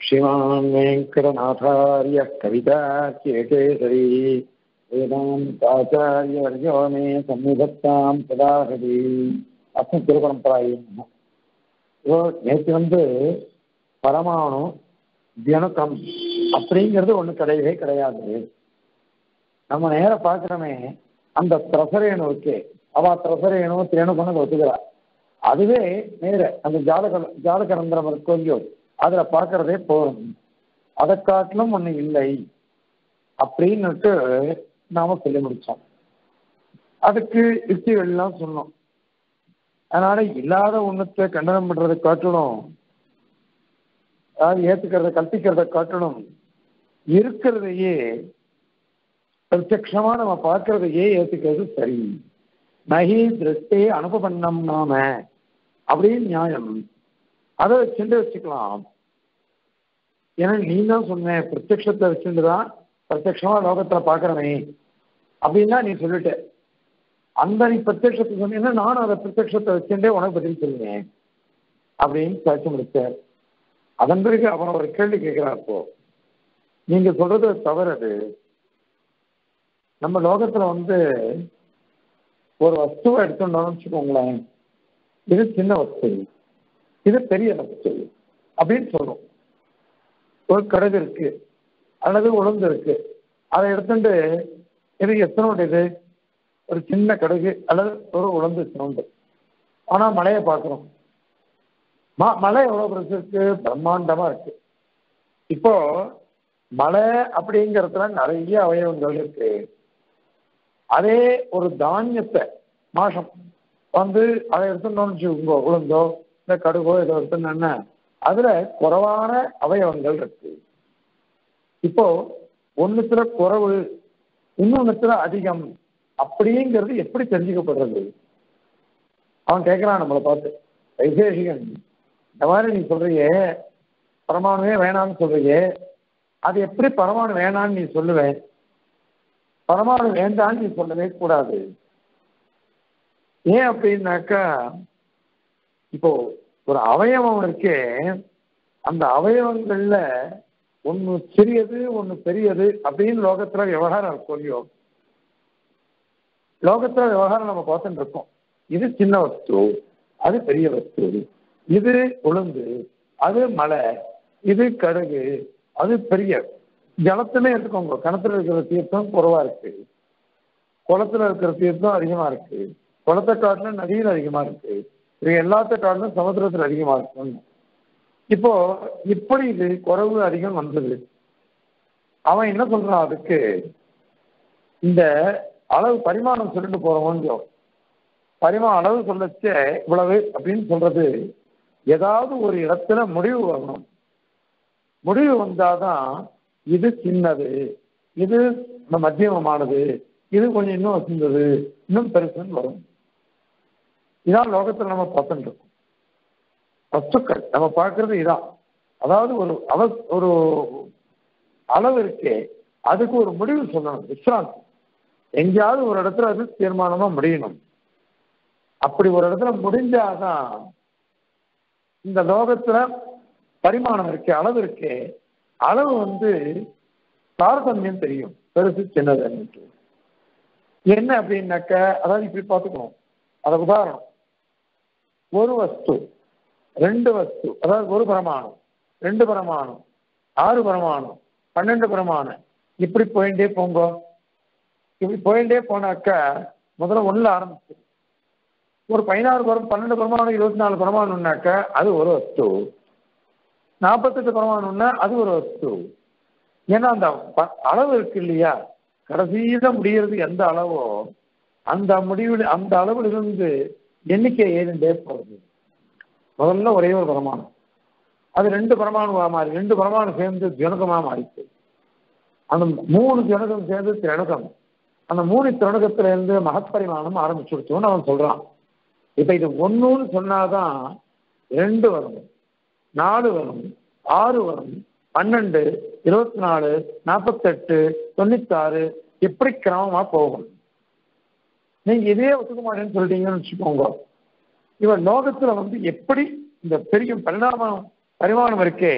श्रीमान् वेङ्कटनाथार्य कविताख्यकेसरी वेदान्ताचार्यवर्यो मे सन्निधत्तां सदा हरि அஸ்மத் திருபரம்பராயும் இப்போ நேற்று வந்து பரமாணு தியனுக்கம் அப்படிங்கிறது ஒண்ணு கிடையவே கிடையாது நம்ம நேர பார்க்கிறோமே அந்த திரசரேணுவுக்கு அவ திரசரேணு திரேணுக்கம்னு ஒத்துக்கிறா அதுவே நேர அந்த ஜாதக ஜாதகரந்திரம் இருக்கோ அதுல பார்க்கறதே போதும் அதை காட்டிலும் ஒண்ணு இல்லை அப்படின்னுட்டு நாம சொல்லி முடிச்சோம் அதுக்கு யுக்திகள் எல்லாம் சொன்னோம் அதனால இல்லாத ஒண்ணுத்தை கண்டனம் பண்றதை காட்டணும் அதாவது ஏத்துக்கிறத கல்பிக்கிறத காட்டணும் இருக்கிறதையே பிரத்யமா நம்ம பார்க்கறதையே ஏத்துக்கிறது சரி நகி திருஷ்டே அனுபவண்ணம் நாம அப்படின்னு நியாயம் அதை வச்சுட்டு வச்சுக்கலாம் ஏன்னா நீ தான் சொன்ன பிரத்யத்தை வச்சுட்டு தான் பிரத்யமா லோகத்துல பாக்குறவே அப்படின்னா நீ சொல்லிட்ட அந்த நீ பிரத்யத்தை சொன்னீங்கன்னா நானும் அதை பிரத்யத்தை வச்சுட்டே உனக்கு பதில் சொல்லுவேன் அப்படின்னு பேச முடிச்சார் அதன் பிறகு அவன் ஒரு கேள்வி கேட்கிறார் இப்போ நீங்க சொல்றது தவறது நம்ம லோகத்துல வந்து ஒரு வஸ்துவை எடுத்துட்டோம்னு வச்சுக்கோங்களேன் இது சின்ன வஸ்து இது பெரிய வஸ்து அப்படின்னு சொல்றோம் ஒரு கடுகு இருக்கு அல்லது உளுந்து இருக்கு அதை எடுத்துட்டு இது எத்தனோட இது ஒரு சின்ன கடுகு அல்லது ஒரு உளுந்து சவுண்டு ஆனா மழையை பார்க்கிறோம் மழை எவ்வளவு பெருசு இருக்கு பிரம்மாண்டமா இருக்கு இப்போ மழை அப்படிங்கிறதுல நிறைய அவயவங்கள் இருக்கு அதே ஒரு தானியத்தை மாசம் வந்து அதை எடுத்துட்டோம்னு வச்சுக்கோங்க உளுந்தோ இந்த கடுகோ இதை எடுத்துனா அதுல குறைவான அவயவங்கள் இருக்கு இப்போ ஒன்னுத்துல குறைவு இன்னொன்னுத்துல அதிகம் அப்படிங்கிறது எப்படி தெரிஞ்சுக்கப்படுறது அவன் கேட்கிறான் நம்மளை பார்த்து வைசேஷிகன் இந்த மாதிரி நீ சொல்றியே பரமாணுவே வேணாம்னு சொல்றியே அது எப்படி பரமாணு வேணான்னு நீ சொல்லுவேன் பரமாணு வேண்டான்னு நீ சொல்லவே கூடாது ஏன் அப்படின்னாக்கா இப்போ ஒரு அவயவம் இருக்கே அந்த அவயவங்கள்ல ஒன்னு சிறியது ஒன்னு பெரியது அப்படின்னு லோகத்துல விவகாரம் இருக்கும் இல்லையோ லோகத்துல விவகாரம் நம்ம பார்த்துட்டு இருக்கோம் இது சின்ன வஸ்து அது பெரிய வஸ்து இது உளுந்து அது மலை இது கடுகு அது பெரிய ஜலத்துல எடுத்துக்கோங்க கிணத்துல இருக்கிற தீர்த்தம் குறைவா இருக்கு குளத்துல இருக்கிற தீர்த்தம் அதிகமா இருக்கு குளத்தை காட்டிலும் நதியில் அதிகமா இருக்கு இது எல்லாத்த காட்டிலும் சமுத்திரத்தில் அதிகமா இருக்கு இப்போ இப்படி இது குறைவு அதிகம் வந்தது அவன் என்ன சொல்றான் அதுக்கு இந்த அளவு பரிமாணம் சொல்லிட்டு போறோம் பரிமாண அளவு சொல்லச்ச இவ்வளவு அப்படின்னு சொல்றது ஏதாவது ஒரு இடத்துல முடிவு வரணும் முடிவு வந்தாதான் இது சின்னது இது மத்தியமமானது இது கொஞ்சம் இன்னும் வசிந்தது இன்னும் பெருசுன்னு வரும் இதான் லோகத்தில் நம்ம பார்த்துட்டு இருக்கோம் வஸ்துக்கள் நம்ம பார்க்கறது இதான் அதாவது ஒரு அவ ஒரு அளவு இருக்கே அதுக்கு ஒரு முடிவு சொல்லணும் விஸ்ராந்தி எங்கேயாவது ஒரு இடத்துல அது தீர்மானமா முடியணும் அப்படி ஒரு இடத்துல முடிஞ்சாதான் இந்த லோகத்துல பரிமாணம் இருக்கு அளவு இருக்கு அளவு வந்து தாரதமியம் தெரியும் பெருசு சின்னது என்ன அப்படின்னாக்க அதாவது இப்படி பார்த்துக்கணும் அதை உதாரணம் ஒரு வஸ்து ரெண்டு வஸ்து அதாவது ஒரு பிரமாணம் ரெண்டு பிரமாணம் ஆறு பிரமாணம் பன்னெண்டு பிரமாணம் இப்படி போயிட்டே போங்க இப்படி போயிட்டே போனாக்கா முதல்ல ஒண்ணுல ஆரம்பிச்சு ஒரு பதினாறு பரம் பன்னெண்டு பிரமாணம் இருபத்தி நாலு பிரமாணம்னாக்கா அது ஒரு வஸ்து நாற்பத்தெட்டு பிரமாணம்னா அது ஒரு வஸ்து ஏன்னா அந்த அளவு இருக்கு இல்லையா கடைசியில முடிகிறது எந்த அளவோ அந்த முடிவில் அந்த அளவில் இருந்து எண்ணிக்கை ஏறிண்டே போகுது முதல்ல ஒரே ஒரு பிரமாணம் அது ரெண்டு பிரமாணமா மாறி ரெண்டு பிரமாணம் சேர்ந்து ஜனகமா மாறிச்சு அந்த மூணு ஜனகம் சேர்ந்து திரணகம் அந்த மூணு திரணகத்துல இருந்து மகப்பரிமாணம் ஆரம்பிச்சுடுச்சோன்னு அவன் சொல்றான் இப்ப இது ஒன்னுன்னு சொன்னாதான் ரெண்டு வரும் நாலு வரும் ஆறு வரும் பன்னெண்டு இருபத்தி நாலு நாற்பத்தெட்டு தொண்ணூத்தாறு எப்படி கிரமமா போகும் நீங்க இதே ஒத்துக்க மாட்டேன்னு சொல்லிட்டீங்கன்னு வச்சுக்கோங்க இவன் லோகத்துல வந்து எப்படி இந்த பெரிய பரிணாமம் பரிமாணம் இருக்கே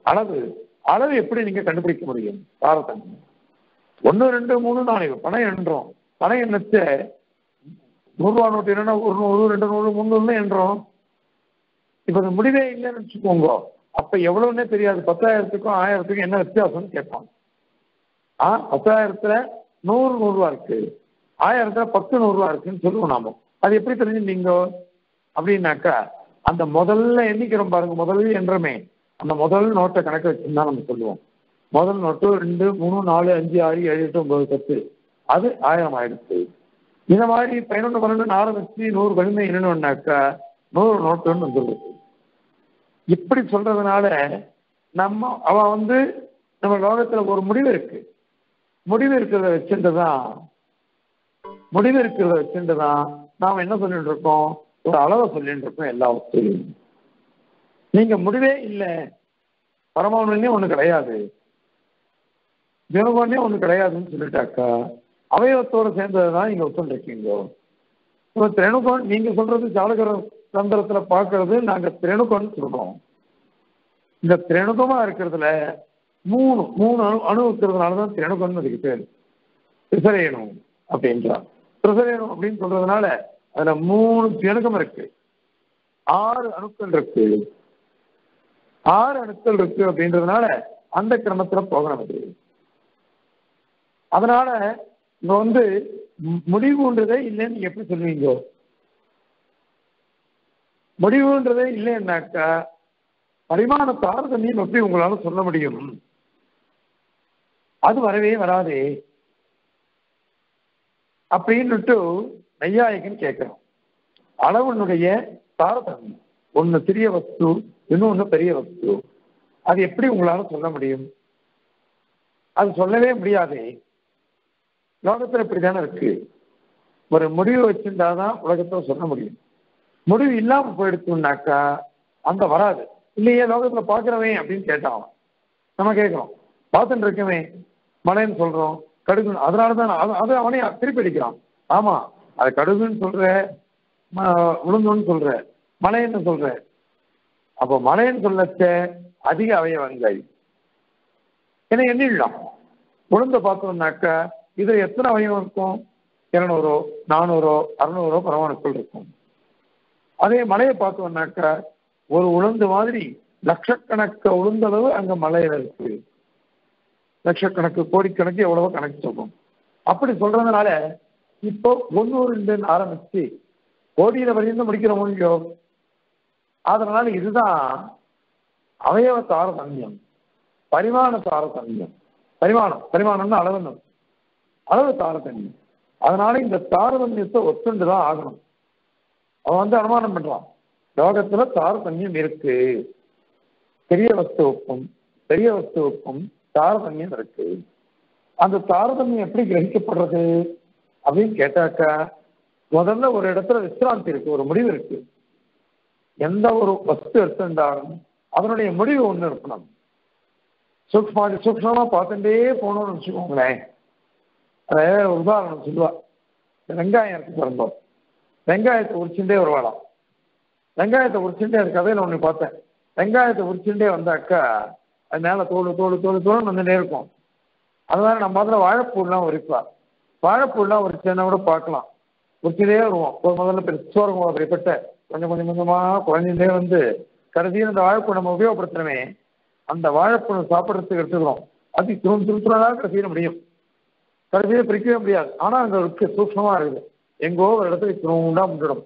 அளவு அளவு எப்படி நீங்க கண்டுபிடிக்க முடியும் தாரதமியம் ஒன்று ரெண்டு மூணு நாலு பணம் எண்ணுறோம் பணம் எண்ணத்தை நூறுரூவா நோட்டு என்னன்னா ஒரு நூறு ரெண்டு நூறு முந்நூறுன்னு எண்ணுறோம் இப்போ அது முடிவே இல்லைன்னு வச்சுக்கோங்க அப்ப எவ்வளவுன்னே தெரியாது பத்தாயிரத்துக்கும் ஆயிரத்துக்கும் என்ன வித்தியாசம்னு கேட்பான் ஆ பத்தாயிரத்துல நூறு நூறுரூவா இருக்கு ஆயிரத்துல பத்து நூறுரூவா இருக்குன்னு சொல்லுவோம் நாம அது எப்படி தெரிஞ்சுட்டீங்க அப்படின்னாக்கா அந்த முதல்ல எண்ணிக்கிறோம் பாருங்க முதல்ல என்றமே அந்த முதல் நோட்டை கணக்கு வச்சுருந்தா நம்ம சொல்லுவோம் முதல் நோட்டு ரெண்டு மூணு நாலு அஞ்சு ஆறு ஏழு எட்டு ஒன்பது பத்து அது ஆயிரம் ஆயிடுச்சு இந்த மாதிரி பதினொன்று பன்னெண்டு ஆரம்பிச்சு நூறு கழிந்து என்னன்னாக்கா நூறு நோட்டுன்னு வந்துடுது இப்படி சொல்றதுனால நம்ம அவ வந்து நம்ம லோகத்துல ஒரு முடிவு இருக்கு முடிவு இருக்கிறத வச்சுட்டு தான் முடிவு இருக்கிறத வச்சுட்டு தான் நாம என்ன சொல்லிட்டு இருக்கோம் ஒரு அளவை சொல்லிட்டு இருக்கோம் எல்லா வசதியும் நீங்க முடிவே இல்லை பரமாவணிலே ஒண்ணு கிடையாது தினகோணே ஒண்ணு கிடையாதுன்னு சொல்லிட்டாக்கா அவயவத்தோட சேர்ந்தது தான் நீங்க ஒத்துருக்கீங்க இப்போ திரணுகோன் நீங்க சொல்றது ஜாலகர தந்திரத்துல பார்க்கறது நாங்க திரணுகோன்னு சொல்றோம் இந்த திரணுகமா இருக்கிறதுல மூணு மூணு அணு அணு இருக்கிறதுனால தான் திரணுகோன்னு அதுக்கு பேர் திசரேணு அப்படின்றான் திசரேணு அப்படின்னு சொல்றதுனால அதுல மூணு திரணுகம் இருக்கு ஆறு அணுக்கள் இருக்கு ஆறு அணுக்கள் இருக்கு அப்படின்றதுனால அந்த கிரமத்துல போகணும் அது அதனால இங்க வந்து மு- முடிவுன்றதே இல்லைன்னு நீங்க எப்படி சொல்லுவீங்க முடிவுன்றதே இல்லைன்னாக்கா பரிமாண தாரதமியம் எப்படி உங்களால சொல்ல முடியும் அது வரவே வராதே அப்படின்னுட்டு நையாயிகன் கேட்கிறோம் அளவனுடைய தாரதமியம் ஒண்ணு சிறிய வஸ்து இன்னொன்னு பெரிய வஸ்து அது எப்படி உங்களால சொல்ல முடியும் அது சொல்லவே முடியாதே லோகத்துல இப்படிதானே இருக்கு ஒரு முடிவு வச்சிருந்தாதான் உலகத்துல சொல்ல முடியும் முடிவு இல்லாம போயிடுச்சுனாக்கா அந்த வராது இல்லையே லோகத்துல பாக்குறவன் அப்படின்னு கேட்டான் அவன். நம்ம கேட்கிறோம் பார்த்துட்டு இருக்கவே மலைன்னு சொல்றோம் கடுகு அதனாலதான் நான் அது- அது அவனே திருப்பி அடிக்கிறான் ஆமா அது கடுகுன்னு சொல்ற ம- உளுந்துன்னு சொல்ற மலைன்னு சொல்ற அப்போ மலைன்னு சொல்லச்ச அதிக அவயவங்கள் ஏன்னா எண்ணிடலாம் உளுந்த பார்த்தோம்னாக்கா இது எத்தனை அவயவம் இருக்கும் இருநூறோ நானூறோ அறுநூறோ பரமாணுக்கள் இருக்கும் அதே மலையை பார்த்தோம்னாக்கா ஒரு உளுந்து மாதிரி லட்சக்கணக்கு உளுந்தளவு அங்க மலையில இருக்கு லட்சக்கணக்கு கோடிக்கணக்கு எவ்வளவோ கணக்கு சொல்றோம் அப்படி சொல்றதுனால இப்போ ஒன்று ரெண்டுன்னு ஆரம்பிச்சு கோடியில வரையும் முடிக்கிற இல்லையோ அதனால இதுதான் அவயவ தாரதமியம் பரிமாண தாரதமியம் பரிமாணம் பரிமாணம்னு அளவு அளவு தாரதமியம் அதனால இந்த தாரதமியத்தை ஒத்துண்டு தான் ஆகணும் அவன் வந்து அனுமானம் பண்றான் லோகத்துல தாரதமியம் இருக்கு பெரிய வஸ்துவுக்கும் பெரிய வஸ்துவுக்கும் தாரதமியம் இருக்கு அந்த தாரதமியம் எப்படி கிரகிக்கப்படுறது அப்படின்னு கேட்டாக்கா முதல்ல ஒரு இடத்துல விசிராந்தி இருக்கு ஒரு முடிவு இருக்கு எந்த ஒரு வஸ்து எடுத்திருந்தாலும் அதனுடைய முடிவு ஒண்ணு இருக்கணும் சூக்மா சூக்ஷமா பார்த்துட்டே போகணும்னு வச்சுக்கோங்களேன் அதை ஒரு உதாரணம் சொல்லுவா இந்த வெங்காயம் இருக்கு பிறந்தோம் வெங்காயத்தை உரிச்சுட்டே வருவாளாம் வெங்காயத்தை உரிச்சுட்டே அது கதையில ஒண்ணு பார்த்தேன் வெங்காயத்தை உரிச்சுட்டே வந்தாக்கா அது மேல தோல் தோல் தோல் தோல் வந்துட்டே இருக்கும் அதனால நம்ம அதில் வாழைப்பூலாம் உரிப்பா வாழைப்பூலாம் உரிச்சேன்னா கூட பார்க்கலாம் உரிச்சுட்டே வருவோம் ஒரு முதல்ல பெருசாக இருக்கும் அப்படிப்பட்ட கொஞ்சம் கொஞ்சம் கொஞ்சமா குறைஞ்சிட்டே வந்து கடைசியில் அந்த வாழைப்பூ நம்ம உபயோகப்படுத்துறமே அந்த வாழைப்பூ சாப்பிட்றதுக்கு எடுத்துக்கிறோம் அது துரும் திருத்துறதாக கடைசியில் முடியும் கடைசியில் பிரிக்கவே முடியாது ஆனா அங்க இருக்கு சூக்ஷமா இருக்குது எங்கோ ஒரு இடத்துல துருண்டா முட்டிடும்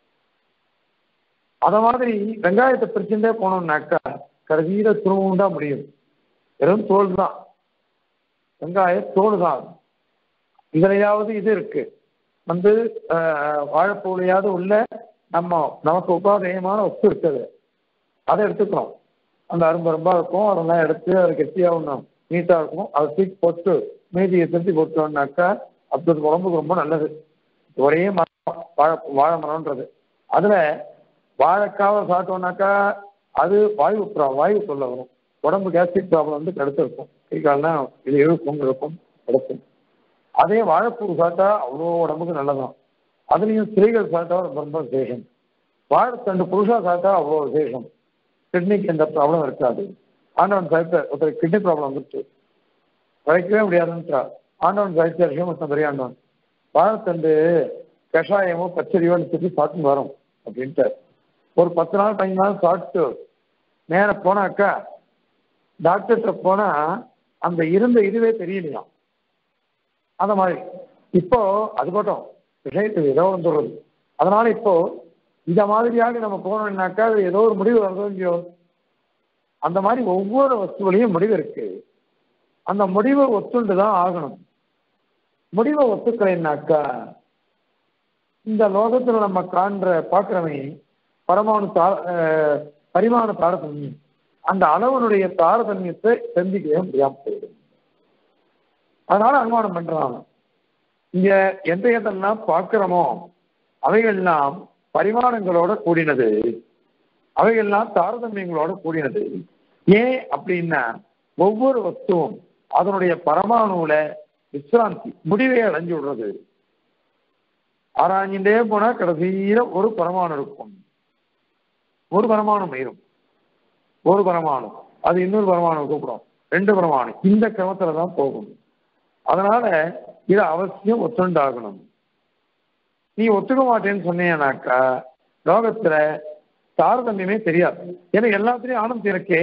அத மாதிரி வெங்காயத்தை பிரிச்சுட்டே போனோம்னாக்கா கடைசியில துருண்டா முடியும் வெறும் தோல் தான் வெங்காய தோல் தான் இதுலையாவது இது இருக்கு வந்து ஆஹ், வாழைப்பூலையாவது உள்ள நம்ம நமக்கு உபாதேயமான வஸ்து இருக்குது அதை எடுத்துக்கிறோம் அந்த அரும்பு அரும்பா இருக்கும் அதெல்லாம் எடுத்து அது கெட்டியாக ஒன்றும் நீட்டாக இருக்கும் அதை தூக்கி போட்டு மீதியை திருத்தி போட்டோம்னாக்கா அது உடம்புக்கு ரொம்ப நல்லது ஒரே மரம் வாழை வாழை மரம்ன்றது அதில் வாழைக்காவை சாப்பிட்டோம்னாக்கா அது வாயு ப்ரா- வாயு தொல்லை வரும் உடம்பு கேஸ்ட்ரிக் ப்ராப்ளம் வந்து கடுத்து இருக்கும் கை கால்லாம் இது இழுக்கும் இருக்கும் கிடைக்கும் அதே வாழைப்பூ சாப்பிட்டா அவ்வளோ உடம்புக்கு நல்லதான் அதுலேயும் ஸ்திரீகள் சாப்பிட்டா ரொம்ப ரொம்ப விசேஷம் வாழைத்தண்டு புருஷா சாப்பிட்டா அவ்வளோ விசேஷம் கிட்னிக்கு எந்த ப்ராப்ளம் இருக்காது ஆண்டவன் சாய்த்தார் ஒருத்தர் கிட்னி ப்ராப்ளம் வந்துருச்சு உழைக்கவே முடியாதுன்றா ஆண்டவன் சாய்த்தார் ஹேமஸ்தான் பெரிய ஆண்டவன் வாழைத்தண்டு கஷாயமோ பச்சரியோ சொல்லி சாப்பிட்டு வரும் அப்படின்ட்டு ஒரு பத்து நாள் பதினஞ்சு நாள் சாப்பிட்டு நேர போனாக்கா டாக்டர்கிட்ட போனா அந்த இருந்த இதுவே தெரியலையாம் அந்த மாதிரி இப்போ அது மட்டும் விஷயத்துக்கு ஏதோ வந்துடுறது அதனால இப்போ இந்த மாதிரியாக நம்ம போனோம்னாக்கா அது ஏதோ ஒரு முடிவு வருதோ இல்லையோ அந்த மாதிரி ஒவ்வொரு வஸ்துவிலையும் முடிவு இருக்கு அந்த முடிவை ஒத்துண்டு தான் ஆகணும் முடிவை ஒத்துக்கலைன்னாக்கா இந்த லோகத்துல நம்ம காண்ற பார்க்கிறவன் பரமாணு தா அஹ், பரிமாண தாரதமியம் அந்த அளவனுடைய தாரதமியத்தை தெரிஞ்சுக்கவே முடியாம போயிடும் அதனால அனுமானம் பண்றாங்க இங்க எந்த எதெல்லாம் பார்க்கிறோமோ அவைகள்லாம் பரிமாணங்களோட கூடினது அவைகள்லாம் தாரதமியங்களோட கூடினது ஏன் அப்படின்னா ஒவ்வொரு வஸ்துவும் அதனுடைய பரமாணுல விசிராந்தி முடிவை அடைஞ்சு விடுறது ஆராய்ஞ்சிட்டே போனா கடைசியில ஒரு பரமாணு இருக்கும் ஒரு பரமாணு மயிரும் ஒரு பரமாணு அது இன்னொரு பரமாணு கூப்பிடும் ரெண்டு பரமாணு இந்த கிரமத்துல தான் போகும் அதனால இது அவசியம் ஒத்துண்டாகணும் நீ ஒத்துக்க மாட்டேன்னு சொன்னீங்கன்னாக்கா லோகத்துல தாரதமியமே தெரியாது ஏன்னா எல்லாத்துலயும் ஆனந்தம் இருக்கே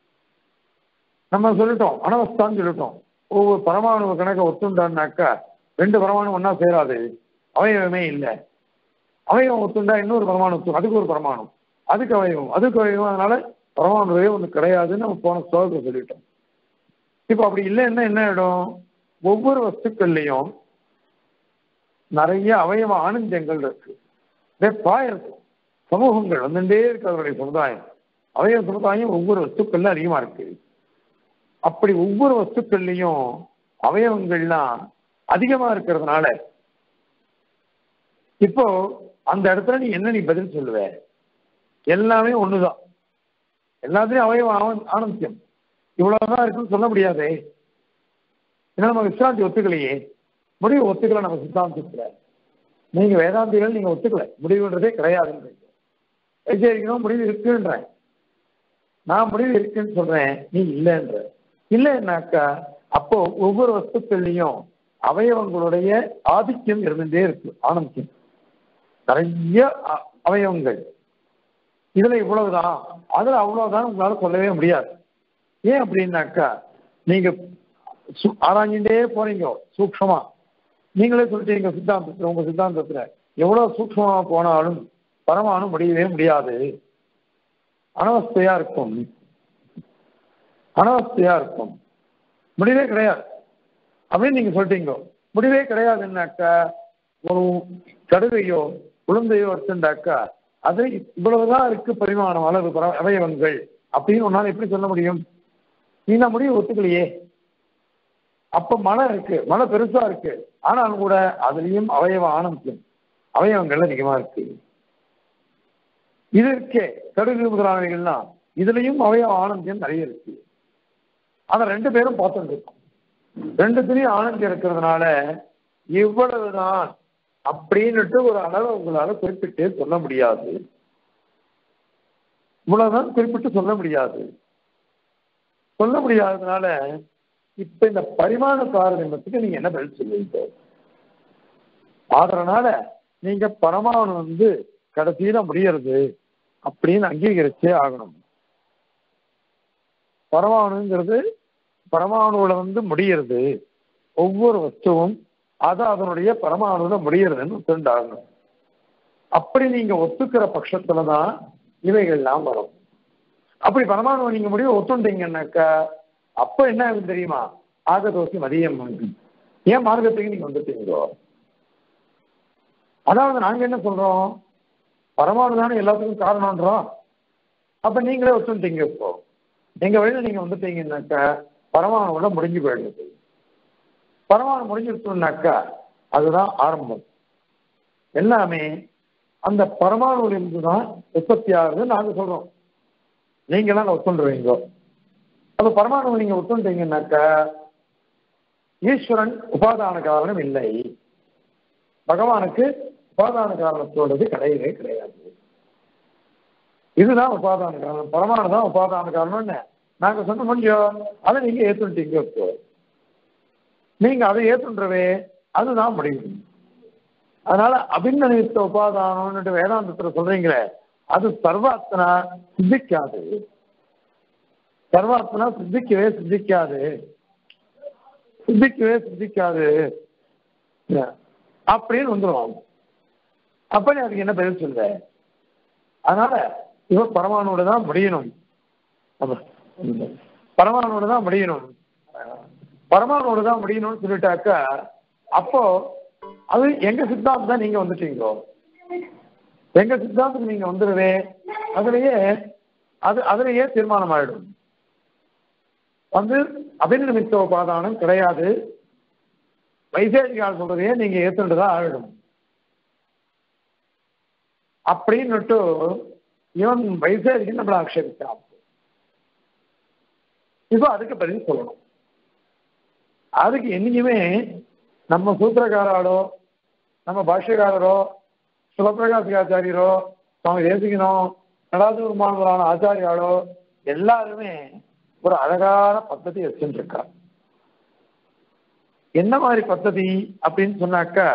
நம்ம சொல்லிட்டோம் அனவஸ்தான்னு சொல்லிட்டோம் ஒவ்வொரு பரமாணு கணக்க ஒத்துண்டான்னாக்கா ரெண்டு பரமாணு ஒன்னா சேராது அவயவமே இல்லை அவயவம் ஒத்துண்டா இன்னொரு பரமாணு ஒத்து அதுக்கு ஒரு பரமாணு அதுக்கு அவயவம் அதுக்கு அவயவம் அதனால பரமாணுவே ஒன்று கிடையாதுன்னு நம்ம போன ஸ்லோகத்தை சொல்லிட்டோம் இப்போ அப்படி இல்லைன்னா என்ன ஆயிடும் ஒவ்வொரு வஸ்துக்கள்லையும் நிறைய அவயவ ஆனந்தங்கள் இருக்கு வெப்பா இருக்கும் சமூகங்கள் வந்துட்டே இருக்கு அவருடைய சமுதாயம் அவயவ சமுதாயம் ஒவ்வொரு வஸ்துக்கள்ல அதிகமா இருக்கு அப்படி ஒவ்வொரு வஸ்துக்கள்லையும் அவயவங்கள்லாம் அதிகமா இருக்கிறதுனால இப்போ அந்த இடத்துல நீ என்ன நீ பதில் சொல்லுவ எல்லாமே ஒண்ணுதான் எல்லாத்துலயும் அவயவ ஆன- ஆனந்தியம் இவ்வளவுதான் இருக்குன்னு சொல்ல முடியாதே ஏன்னா நம்ம விசிராந்தி ஒத்துக்கலையே முடிவு ஒத்துக்கல நம்ம சித்தாந்தத்துல நீங்க வேதாந்திகள் நீங்க ஒத்துக்கல முடிவுன்றதே கிடையாதுன்றீங்க எச்சரிக்கணும் முடிவு இருக்குன்றேன் நான் முடிவு இருக்குன்னு சொல்றேன் நீ இல்லைன்ற இல்லைன்னாக்கா அப்போ ஒவ்வொரு வஸ்துக்கள்லையும் அவயவங்களுடைய ஆதிக்கம் இருந்துட்டே இருக்கு ஆனந்தியம் நிறைய அ- அவயவங்கள் இதுல இவ்வளவுதான் அதுல அவ்வளவுதான் உங்களால சொல்லவே முடியாது ஏன் அப்படின்னாக்கா நீங்க சு- ஆராய்ஞ்சுட்டே போறீங்க சூக்ஷமா நீங்களே சொல்லிட்டீங்க சித்தாந்தத்துல உங்க சித்தாந்தத்துல எவ்வளவு சூக்ஷமா போனாலும் பரமானு முடியவே முடியாது அனவஸ்தையா இருக்கும் அனவஸ்தையா இருக்கும் முடிவே கிடையாது அப்படின்னு நீங்க சொல்லிட்டீங்க முடிவே கிடையாதுன்னாக்கா ஒரு கடுகையோ உளுந்தையோ எடுத்துட்டாக்கா அது இவ்வளவுதான் இருக்கு பரிமாணம் அளவு பர- அவயவங்கள் அப்படின்னு உன்னால எப்படி சொல்ல முடியும் நீ நான் முடிவு ஒத்துக்கலையே அப்ப மழை இருக்கு மழை பெருசா இருக்கு ஆனாலும் கூட அதுலயும் அவயவ ஆனந்தம் அவயவங்கள் அதிகமா இருக்கு இது இருக்கே கடுகு முதலானவைகள்லாம் இதுலயும் அவயவ ஆனந்தம் நிறைய இருக்கு அத ரெண்டு பேரும் பார்த்துட்டு இருக்கோம் ரெண்டுத்திலையும் ஆனந்தம் இருக்கிறதுனால இவ்வளவுதான் அப்படின்னுட்டு ஒரு அளவை உங்களால குறிப்பிட்டு சொல்ல முடியாது இவ்வளவுதான் குறிப்பிட்டு சொல்ல முடியாது சொல்ல முடியாததுனால இப்ப இந்த பரிமாண தாரதமியத்துக்கு நீங்க என்ன பதில் சொல்லுவீங்க அதனால நீங்க பரமாணு வந்து கடைசியில முடியறது அப்படின்னு அங்கீகரிச்சே ஆகணும் பரமாணுங்கிறது பரமாணுல வந்து முடியறது ஒவ்வொரு வஸ்துவும் அது அதனுடைய பரமாணுல முடியறதுன்னு ஒத்துண்டாகணும் அப்படி நீங்க ஒத்துக்கிற பட்சத்துல தான் இவைகள்லாம் வரும் அப்படி பரமாணுவை நீங்க முடிவை ஒத்துண்டீங்கன்னாக்கா அப்ப என்ன ஆகும் தெரியுமா ஆகதோசி மதியம் ஆகும். ஏன் மார்க்கத்துக்கு நீங்க வந்துட்டீங்களோ அதாவது நாங்க என்ன சொல்றோம் பரமாணு தானே எல்லாத்துக்கும் காரணம்ன்றோம் அப்ப நீங்களே ஒத்துட்டீங்க இப்போ எங்க வழியில நீங்க வந்துட்டீங்கன்னாக்கா பரமாணுவோட முடிஞ்சு போயிடுது பரமாணு முடிஞ்சிருச்சோம்னாக்கா அதுதான் ஆரம்பம் எல்லாமே அந்த பரமாணுவிலிருந்து தான் உற்பத்தி ஆகுதுன்னு நாங்க சொல்றோம் நீங்க தான் ஒத்துண்டுருவீங்க அப்ப பரமாணு நீங்க ஒத்துண்டீங்கன்னாக்கா ஈஸ்வரன் உபாதான காரணம் இல்லை பகவானுக்கு உபாதான காரணத்தோடது கிடையவே கிடையாது இதுதான் உபாதான காரணம் பரமானு தான் உபாதான காரணம்னு நாங்க சொன்ன முடியும் அதை நீங்க ஏத்துட்டீங்க இப்போ நீங்க அதை ஏத்துன்றவே அதுதான் முடியும் அதனால அபின்ன நிமித்த உபாதானம்னு வேதாந்தத்துல சொல்றீங்களே அது சர்வாத்மனா சித்திக்காது சர்வாத்மனா சித்திக்கவே சித்திக்காது சித்திக்கவே சித்திக்காது அப்படின்னு வந்துடும் அப்ப நீ அதுக்கு என்ன பதில் சொல்ல அதனால இவ பரமானோட தான் முடியணும் பரமானோட தான் முடியணும் பரமானோட தான் முடியணும்னு சொல்லிட்டாக்கா அப்போ அது எங்க சித்தாந்தம் தான் நீங்க வந்துட்டீங்களோ எங்க சித்தாந்தத்துக்கு நீங்க வந்துடுவே அதுலயே அது அதுலயே தீர்மானம் ஆயிடும் வந்து அபிநிமித்த உபாதானம் கிடையாது வைசேஷிகால் சொல்றதையே நீங்க ஏத்துட்டுதான் ஆயிடும் அப்படின்னுட்டு இவன் வைசேஷிகன் நம்மளை ஆக்ஷேபிச்சான் இப்போ அதுக்கு பதில் சொல்லணும் அதுக்கு என்னைக்குமே நம்ம சூத்திரக்காராலோ நம்ம பாஷ்யக்காரரோ சிவபிரகாசிகாச்சாரியரோ சுவாமி தேசிகனோ நடாதூர்மானவரான ஆச்சாரியாலோ எல்லாருமே ஒரு அழகான பద్ధதி வச்சுட்டு இருக்கா என்ன மாதிரி பద్ధதி அப்படின்னு சொன்னாக்கா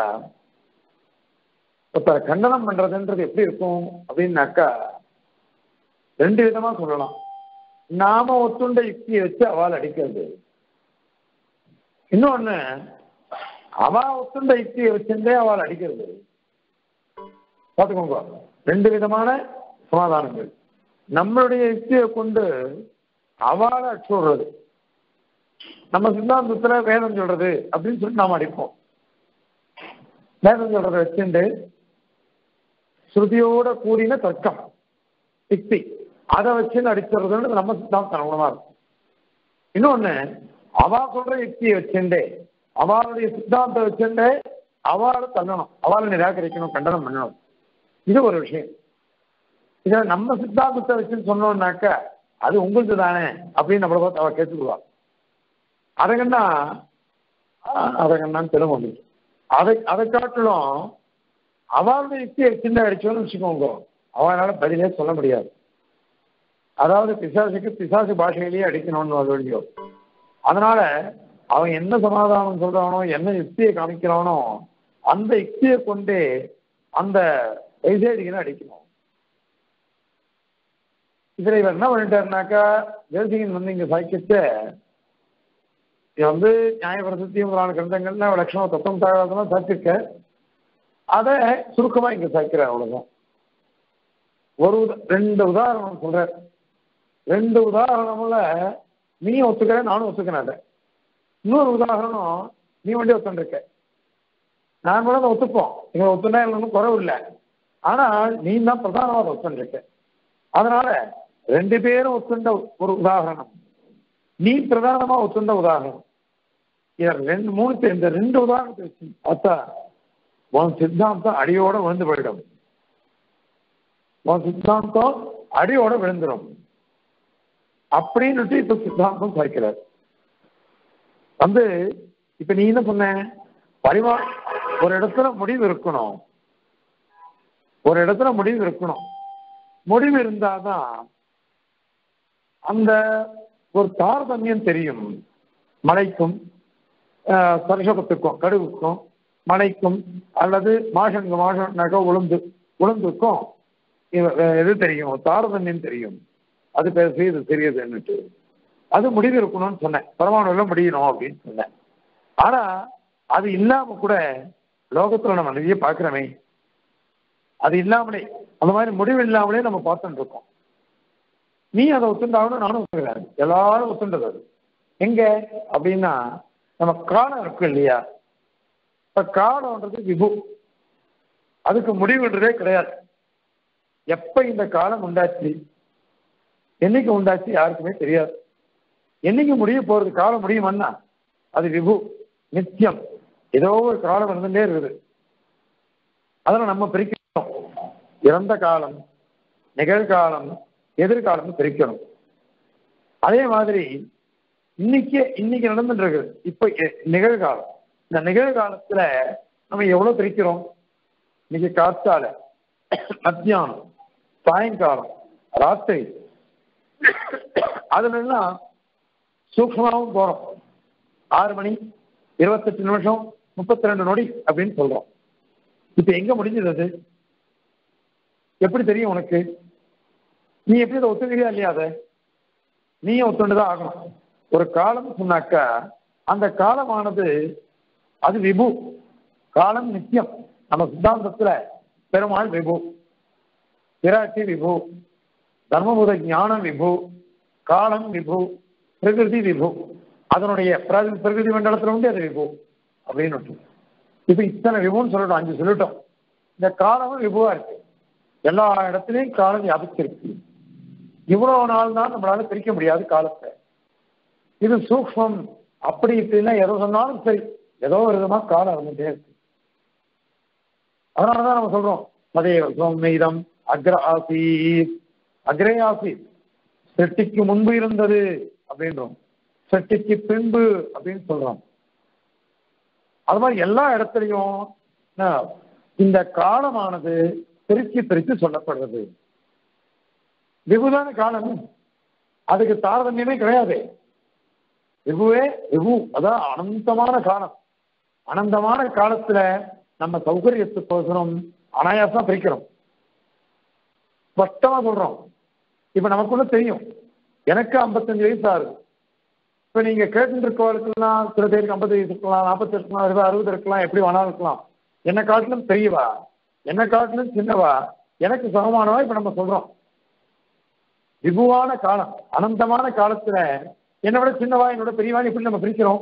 இப்ப கண்டனம் பண்றதுன்றது எப்படி இருக்கும் அப்படின்னாக்கா ரெண்டு விதமா சொல்லலாம் நாம ஒத்துண்ட யுக்தியை வச்சு அவள் அடிக்கிறது இன்னொன்னு அவ ஒத்துண்ட யுக்தியை வச்சுட்டே அவள் அடிக்கிறது பார்த்துக்கோங்க ரெண்டு விதமான சமாதானங்கள் நம்மளுடைய யுக்தியை கொண்டு அவளை அடிச்சுடுறது நம்ம சித்தாந்தத்துல வேதம் சொல்றது அப்படின்னு சொல்லிட்டு நாம் அடிப்போம் வேதம் சொல்றதை வச்சுட்டு ஸ்ருதியோட கூடின தர்க்கம் யுக்தி அதை வச்சு அடிச்சுடுறதுன்னு நம்ம சித்தாந்தம் அனுகுணமா இருக்கும் இன்னொன்னு அவா சொல்ற யுக்தியை வச்சுட்டே அவளுடைய சித்தாந்தம் வச்சுட்டே அவளை தள்ளணும் அவளை நிராகரிக்கணும் கண்டனம் பண்ணணும் இது ஒரு விஷயம் இதை நம்ம சித்தாந்தத்தை வச்சுன்னு சொன்னோம்னாக்க அது உங்களுக்கு தானே அப்படின்னு நம்மளை பார்த்து அவ கேட்டுக்குவா அதங்கன்னா அதங்கன்னான்னு தெலுங்கு வந்துச்சு அதை அதை காட்டிலும் அவளுடைய யுக்தியை சின்ன அடிச்சோன்னு வச்சுக்கோங்க அவனால பதிலே சொல்ல முடியாது அதாவது பிசாசுக்கு பிசாசு பாஷையிலேயே அடிக்கணும்னு அது வழியோ அதனால அவன் என்ன சமாதானம் சொல்றானோ என்ன யுக்தியை காமிக்கிறானோ அந்த யுக்தியை கொண்டே அந்த வைசேடிகளை அடிக்கணும் இதுல இவர் என்ன பண்ணிட்டாருனாக்கா தேசிகன் வந்து இங்க சாய்க்கிச்ச இது வந்து நியாயபிரசத்தி முதலான கிரந்தங்கள்ல லட்சணம் தத்துவம் தாழ்வாதெல்லாம் சாய்ச்சிருக்க அதை சுருக்கமா இங்க சாய்க்கிறார் அவ்வளவுதான் ஒரு உத- ரெண்டு உதாரணம் சொல்றேன் ரெண்டு உதாரணம்ல நீ ஒத்துக்கிற நானும் ஒத்துக்கிறேன் அதை இன்னொரு உதாரணம் நீ வண்டி ஒத்துருக்க நான் கூட அதை ஒத்துப்போம் இங்க ஒத்துனா ஒன்றும் குறவு இல்லை ஆனால் நீ தான் பிரதானமாக ஒத்துருக்க அதனால ரெண்டு பேரும் ஒத்துண்ட ஒரு உதாரணம் நீ பிரதானமா ஒத்துண்ட உதாரணம் இத ரெண்டு மூணு பேர் இந்த ரெண்டு உதாரணத்தை வச்சு பார்த்தா உன் சித்தாந்தம் அடியோட விழுந்து போயிடும் உன் சித்தாந்தம் அடியோட விழுந்துடும் அப்படின்னுட்டு இப்ப சித்தாந்தம் சாய்க்கிறார் வந்து இப்ப நீ என்ன சொன்ன பரிமா ஒரு இடத்துல முடிவு இருக்கணும் ஒரு இடத்துல முடிவு இருக்கணும் முடிவு இருந்தாதான் அந்த ஒரு தாரதமியம் தெரியும் மலைக்கும் ஆஹ், சர்ஷபத்துக்கும் கடுகுக்கும் மலைக்கும் அல்லது மாஷங்க மாஷனாக்க உளுந்து உளுந்துக்கும் இவ- எது தெரியும் தாரதமியம் தெரியும் அது பேசு இது தெரியுதுன்னுட்டு அது முடிவு இருக்கணும்னு சொன்னேன் பரமாணுல முடியணும் அப்படின்னு சொன்னேன் ஆனா அது இல்லாம கூட லோகத்துல நம்ம நிறைய பார்க்கிறோமே அது இல்லாமலே அந்த மாதிரி முடிவு இல்லாமலே நம்ம பார்த்துட்டு இருக்கோம் நீ அதை ஒத்துண்டாகணும் நானும் ஒத்துக்கிறேன் எல்லாரும் ஒத்துண்டது அது எங்க அப்படின்னா நம்ம காலம் இருக்கு இல்லையா இப்ப காலம்ன்றது விபு அதுக்கு முடிவுன்றதே கிடையாது எப்ப இந்த காலம் உண்டாச்சு என்னைக்கு உண்டாச்சு யாருக்குமே தெரியாது என்னைக்கு முடிய போறது காலம் முடியுமன்னா அது விபு நித்தியம் ஏதோ ஒரு காலம் இருந்துட்டே இருக்குது அதில் நம்ம பிரிக்கணும் இறந்த காலம் நிகழ்காலம் எதிர்காலம் பிரிக்கணும் அதே மாதிரி இன்னைக்கு இன்னைக்கு நடந்துட்டு இருக்குது இப்ப எ- நிகழ்காலம் இந்த நிகழ்காலத்துல நம்ம எவ்வளவு பிரிக்கிறோம் இன்னைக்கு காத்தால மத்தியானம் சாயங்காலம் ராத்திரி அதுல எல்லாம் சூக்ஷமாவும் போறோம் ஆறு மணி இருபத்தெட்டு நிமிஷம் முப்பத்தி ரெண்டு நொடி அப்படின்னு சொல்றோம் இப்ப எங்க முடிஞ்சது அது எப்படி தெரியும் உனக்கு நீ எப்படி அதை ஒத்துக்கிறியா இல்லையா அதை நீயும் ஒத்துண்டுதான் ஆகணும் ஒரு காலம் சொன்னாக்கா அந்த காலமானது அது விபு காலம் நித்தியம் நம்ம சித்தாந்தத்துல பெருமாள் விபு பிராட்டி விபு தர்மபுத ஞானம் விபு காலம் விபு பிரகிருதி விபு அதனுடைய பிர- பிரகிருதி மண்டலத்துல வந்து அது விபு அப்படின்னு ஒன்று. இப்ப இத்தனை விபுன்னு சொல்லட்டும் அஞ்சு சொல்லட்டும் இந்த காலமும் விபுவா இருக்கு எல்லா இடத்துலயும் காலம் வியாபிச்சிருக்கு இவ்வளவு நாள் தான் நம்மளால பிரிக்க முடியாது காலத்தை இது சூக்மம் அப்படி இப்படின்னா எதோ சொன்னாலும் சரி ஏதோ ஒரு விதமா காலம் இருந்துட்டே இருக்கு அதனாலதான் நம்ம சொல்றோம் அதே சோம்நீதம் அக்ர ஆசீத் அக்ரே ஆசீத் செட்டிக்கு முன்பு இருந்தது அப்படின்றோம் செட்டிக்கு பின்பு அப்படின்னு சொல்றோம் அது மாதிரி எல்லா இடத்துலையும் என்ன, இந்த காலமானது பிரிச்சு பிரிச்சு சொல்லப்படுறது விபுதான காலம் அதுக்கு தாரதமியமே கிடையாது விபுவே விபு அதான் அனந்தமான காலம் அனந்தமான காலத்துல நம்ம சௌகரியத்துக்கோசரம் அனாயாசமா பிரிக்கிறோம் ஸ்பஷ்டமா சொல்றோம் இப்ப நமக்குள்ள தெரியும் எனக்கு 55 வயசு ஆகுது இப்ப நீங்க கேட்டு இருக்கவர்களுக்கெல்லாம் சில பேருக்கு ஐம்பது வயசு இருக்கலாம் நாற்பத்தி இருக்கலாம் அறுபது அறுபது இருக்கலாம் எப்படி வேணாலும் இருக்கலாம் என்ன காட்டிலும் பெரியவா என்ன காட்டிலும் சின்னவா எனக்கு சமமானவா இப்ப நம்ம சொல்றோம் விபுவான காலம் அனந்தமான காலத்துல என்னை விட சின்னவா என்னோட பெரியவான்னு எப்படி நம்ம பிரிக்கிறோம்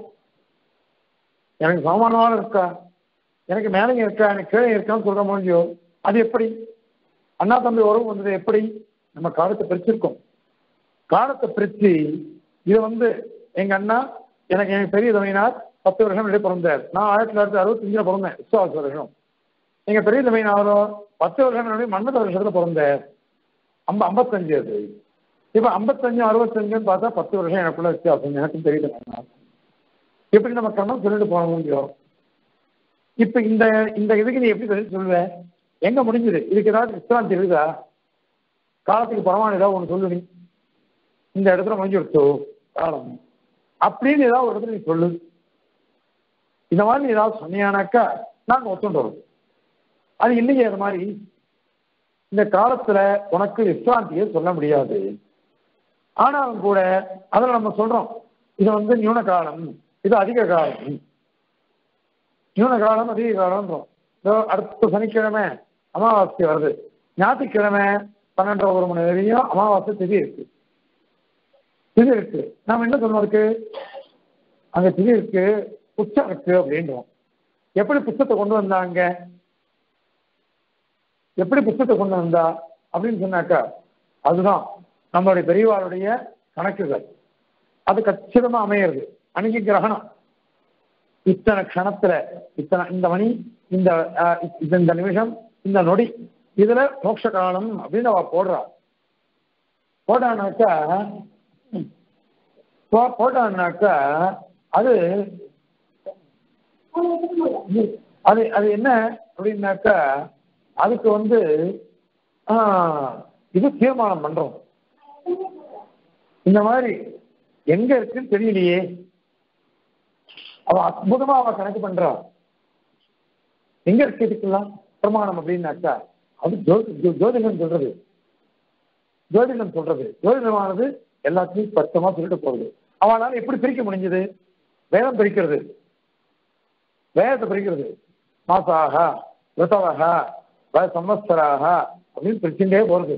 எனக்கு சமமானவாள் இருக்கா எனக்கு மேலே இருக்கா எனக்கு கீழே இருக்கான்னு சொல்ற முடியோ அது எப்படி அண்ணா தம்பி உறவு வந்தது எப்படி நம்ம காலத்தை பிரிச்சிருக்கோம் காலத்தை பிரிச்சு இது வந்து எங்க அண்ணா எனக்கு எங்க பெரிய தமையினார் பத்து வருஷம் முன்னாடி பிறந்தார் நான் ஆயிரத்தி தொள்ளாயிரத்தி அறுபத்தஞ்சுல பிறந்தேன் விசுவாச வருஷம் எங்க பெரிய தமையினாரோ பத்து வருஷம் முன்னாடி மன்மத வருஷத்துல பிறந்தார் ஐம்ப ஐம்பத்தஞ்சு அது இப்ப ஐம்பத்தஞ்சு அறுபத்தஞ்சுன்னு பார்த்தா பத்து வருஷம் எனக்குள்ள வித்தியாசம் எனக்கும் தெரியல எப்படி நம்ம கண்ணம் சொல்லிட்டு போக முடியும் இப்ப இந்த இந்த இதுக்கு நீ எப்படி பதில் சொல்லுவ எங்க முடிஞ்சது இதுக்கு ஏதாவது விஸ்ராந்தி இருக்குதா காலத்துக்கு பரவாயில்ல ஏதாவது ஒன்று சொல்லு நீ இந்த இடத்துல முடிஞ்சு விடுச்சோ காலம் அப்படின்னு ஏதாவது ஒரு இடத்துல நீ சொல்லு இந்த மாதிரி நீ ஏதாவது சொன்னியானாக்கா நாங்க ஒத்துண்டு வரோம் அது இல்லையே அது மாதிரி இந்த காலத்துல உனக்கு விஸ்ராந்தியை சொல்ல முடியாது ஆனாலும் கூட அதில் நம்ம சொல்றோம் இது வந்து நியூன காலம் இது அதிக காலம் நியூன காலம் அதிக காலம்ன்றோம் இதோ அடுத்த சனிக்கிழமை அமாவாசை வருது ஞாயிற்றுக்கிழமை பன்னெண்டரை ஒரு மணி வரையும் அமாவாசை திதி இருக்கு திதி இருக்கு நாம என்ன சொல்றோம் இருக்கு அங்க திதி இருக்கு புச்சம் இருக்கு அப்படின்றோம் எப்படி புத்தத்தை கொண்டு வந்தாங்க எப்படி புத்தத்தை கொண்டு வந்தா அப்படின்னு சொன்னாக்கா அதுதான் நம்மளுடைய பெரியவாளுடைய கணக்குகள் அது கச்சிதமா அமையிறது அன்னைக்கு கிரகணம் இத்தனை க்ஷணத்துல இத்தனை இந்த மணி இந்த ஆஹ், இந்த- இந்த நிமிஷம் இந்த நொடி இதுல மோட்ச காலம் அப்படின்னு அவ போடுறா போட்டானாக்கா போ- போட்டான்னாக்கா அது அது அது என்ன அப்படின்னாக்கா அதுக்கு வந்து ஆஹ், இது தீர்மானம் பண்றோம் இந்த மாதிரி எங்க இருக்குன்னு தெரியலையே அவ அற்புதமா அவ கணக்கு பண்றா எங்க இருக்கு இதுக்கெல்லாம் பிரமாணம் அப்படின்னாக்கா அது ஜோ- ஜோ- ஜோதிடம் சொல்றது ஜோதிடம் சொல்றது ஜோதிடமானது எல்லாத்தையும் ஸ்பஷ்டமா சொல்லிட்டு போகுது அவனால எப்படி பிரிக்க முடிஞ்சது வேதம் பிரிக்கிறது வேதத்தை பிரிக்கிறது மாசாக ரிதவக வ- சம்வத்சராக அப்படின்னு பிரிச்சுட்டே போறது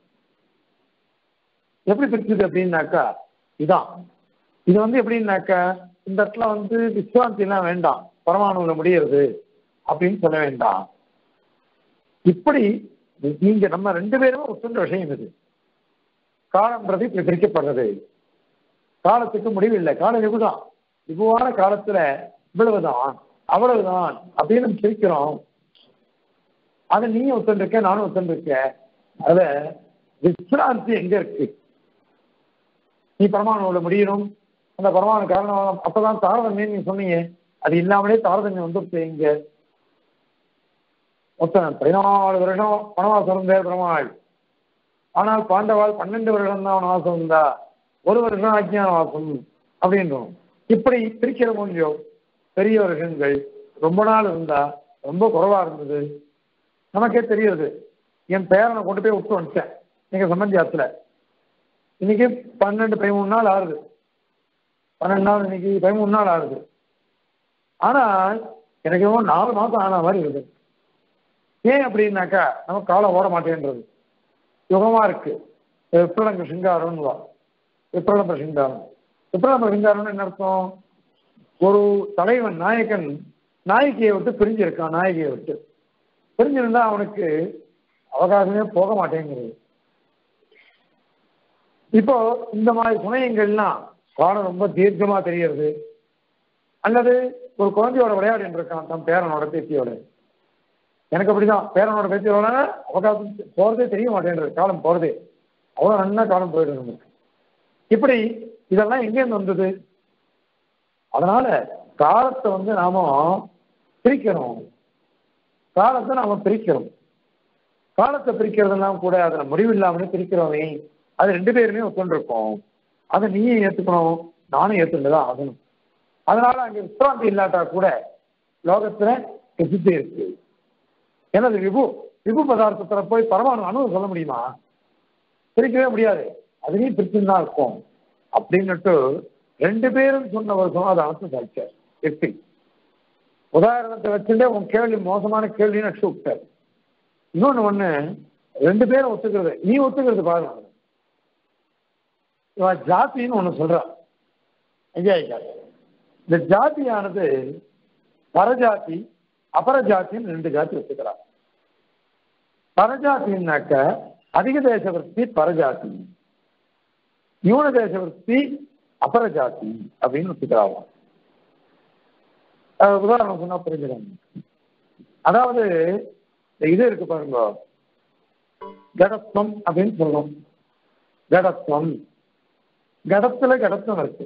எப்படி பிரிச்சுது அப்படின்னாக்கா இதான் இது வந்து எப்படின்னாக்கா இந்த இடத்துல வந்து விஸ்வாந்திலாம் வேண்டாம் பரமாணுல முடியறது அப்படின்னு சொல்ல வேண்டாம் இப்படி நீங்க நம்ம ரெண்டு பேரும் ஒத்துன்ற விஷயம் இது காலம்ன்றது இப்படி பிரிக்கப்படுறது காலத்துக்கு முடிவு இல்லை காலம் இதுதான் இதுவான காலத்துல இவ்வளவுதான் அவ்வளவுதான் அப்படின்னு நம்ம பிரிக்கிறோம் அதை நீயும் ஒத்துருக்க நானும் ஒத்துருக்க அதுல விஸ்ராந்தி எங்க இருக்கு நீ பரமாணுல முடியணும் அந்த பரமாணு காரணம் அப்பதான் தாரதமியம் நீங்க சொன்னீங்க அது இல்லாமலே தாரதமியம் வந்து இங்க மொத்தம் பதினாலு வருஷம் பணவாசம் இருந்தார் பெருமாள் ஆனால் பாண்டவால் பன்னெண்டு வருடம் தான் வாசம் இருந்தா ஒரு வருஷம் அஜ்ஞான வாசம் அப்படின்றோம் இப்படி பிரிக்கிற முடியும் பெரிய வருஷங்கள் ரொம்ப நாள் இருந்தா ரொம்ப குறைவா இருந்தது நமக்கே தெரியுது என் பேரனை கொண்டு போய் விட்டு வந்துட்டேன் எங்க சம்பந்தி ஆத்துல இன்னைக்கு பன்னெண்டு பதிமூணு நாள் ஆகுது பன்னெண்டு நாள் இன்னைக்கு பதிமூணு நாள் ஆகுது ஆனால் எனக்கு என்னமோ நாலு மாசம் ஆன மாதிரி இருக்குது ஏன் அப்படின்னாக்கா நம்ம காலம் ஓட மாட்டேன்றது யுகமா இருக்கு விப்ரலங்க சிங்காரம்னு வா விப்ரலம்ப சிங்காரம் விப்ரலம்ப சிங்காரம்னு என்ன அர்த்தம் ஒரு தலைவன் நாயகன் நாயகியை விட்டு பிரிஞ்சிருக்கான் நாயகியை விட்டு பிரிஞ்சிருந்தா அவனுக்கு அவகாசமே போக மாட்டேங்கிறது இப்போ இந்த மாதிரி சமயங்கள்லாம் காலம் ரொம்ப தீர்க்கமா தெரியறது அல்லது ஒரு குழந்தையோட விளையாடிட்டு இருக்கான் தன் பேரனோட பேத்தியோட எனக்கு அப்படிதான் பேரனோட பேத்தியோட அவகாசம் போறதே தெரிய மாட்டேன்றது காலம் போறதே அவ்வளோ நல்லா காலம் போயிடுது நமக்கு இப்படி இதெல்லாம் எங்கேருந்து வந்தது அதனால காலத்தை வந்து நாம பிரிக்கணும் காலத்தை நாம பிரிக்கிறோம் காலத்தை பிரிக்கிறதெல்லாம் கூட அதில் முடிவு இல்லாமலே பிரிக்கிறோமே அது ரெண்டு பேருமே ஒத்துண்டிருக்கோம் அதை நீயும் ஏத்துக்கணும் நானும் ஏத்துட்டுதான் ஆகணும் அதனால அங்க விஸ்ராந்தி இல்லாட்டா கூட லோகத்துல பிரசித்தி இருக்கு ஏன்னா அது விபு விபு பதார்த்தத்துல போய் பரமாணு அணு சொல்ல முடியுமா பிரிக்கவே முடியாது அதுலேயும் பிரிச்சுன்னு தான் இருக்கும் அப்படின்னுட்டு ரெண்டு பேரும் சொன்ன ஒரு சமாதானத்தை சாய்ச்சார் எப்படி உதாரணத்தை வச்சுட்டே உன் கேள்வி மோசமான கேள்வின்னு அடிச்சு விட்டார் இன்னொன்னு ஒண்ணு ரெண்டு பேரும் ஒத்துக்கிறது நீ ஒத்துக்கிறது பாருங்க இவன் ஜாத்தின்னு ஒண்ணு சொல்றான் ஐயா இந்த ஜாதியானது பரஜாதி அபரஜாத்தின்னு ரெண்டு ஜாதி ஒத்துக்கிறான் பரஜாத்தின்னாக்க அதிக தேச விற்பி பரஜாதி யூன தேச விற்பி அபரஜாதி அப்படின்னு ஒத்துக்கிறாங்க உதாரணம் சொன்னா புரிஞ்சிடும் அதாவது இந்த இது இருக்கு பாருங்க கடத்துவம் அப்படின்னு சொல்றோம் கடத்துவம் கடத்துல கடத்தம் இருக்கு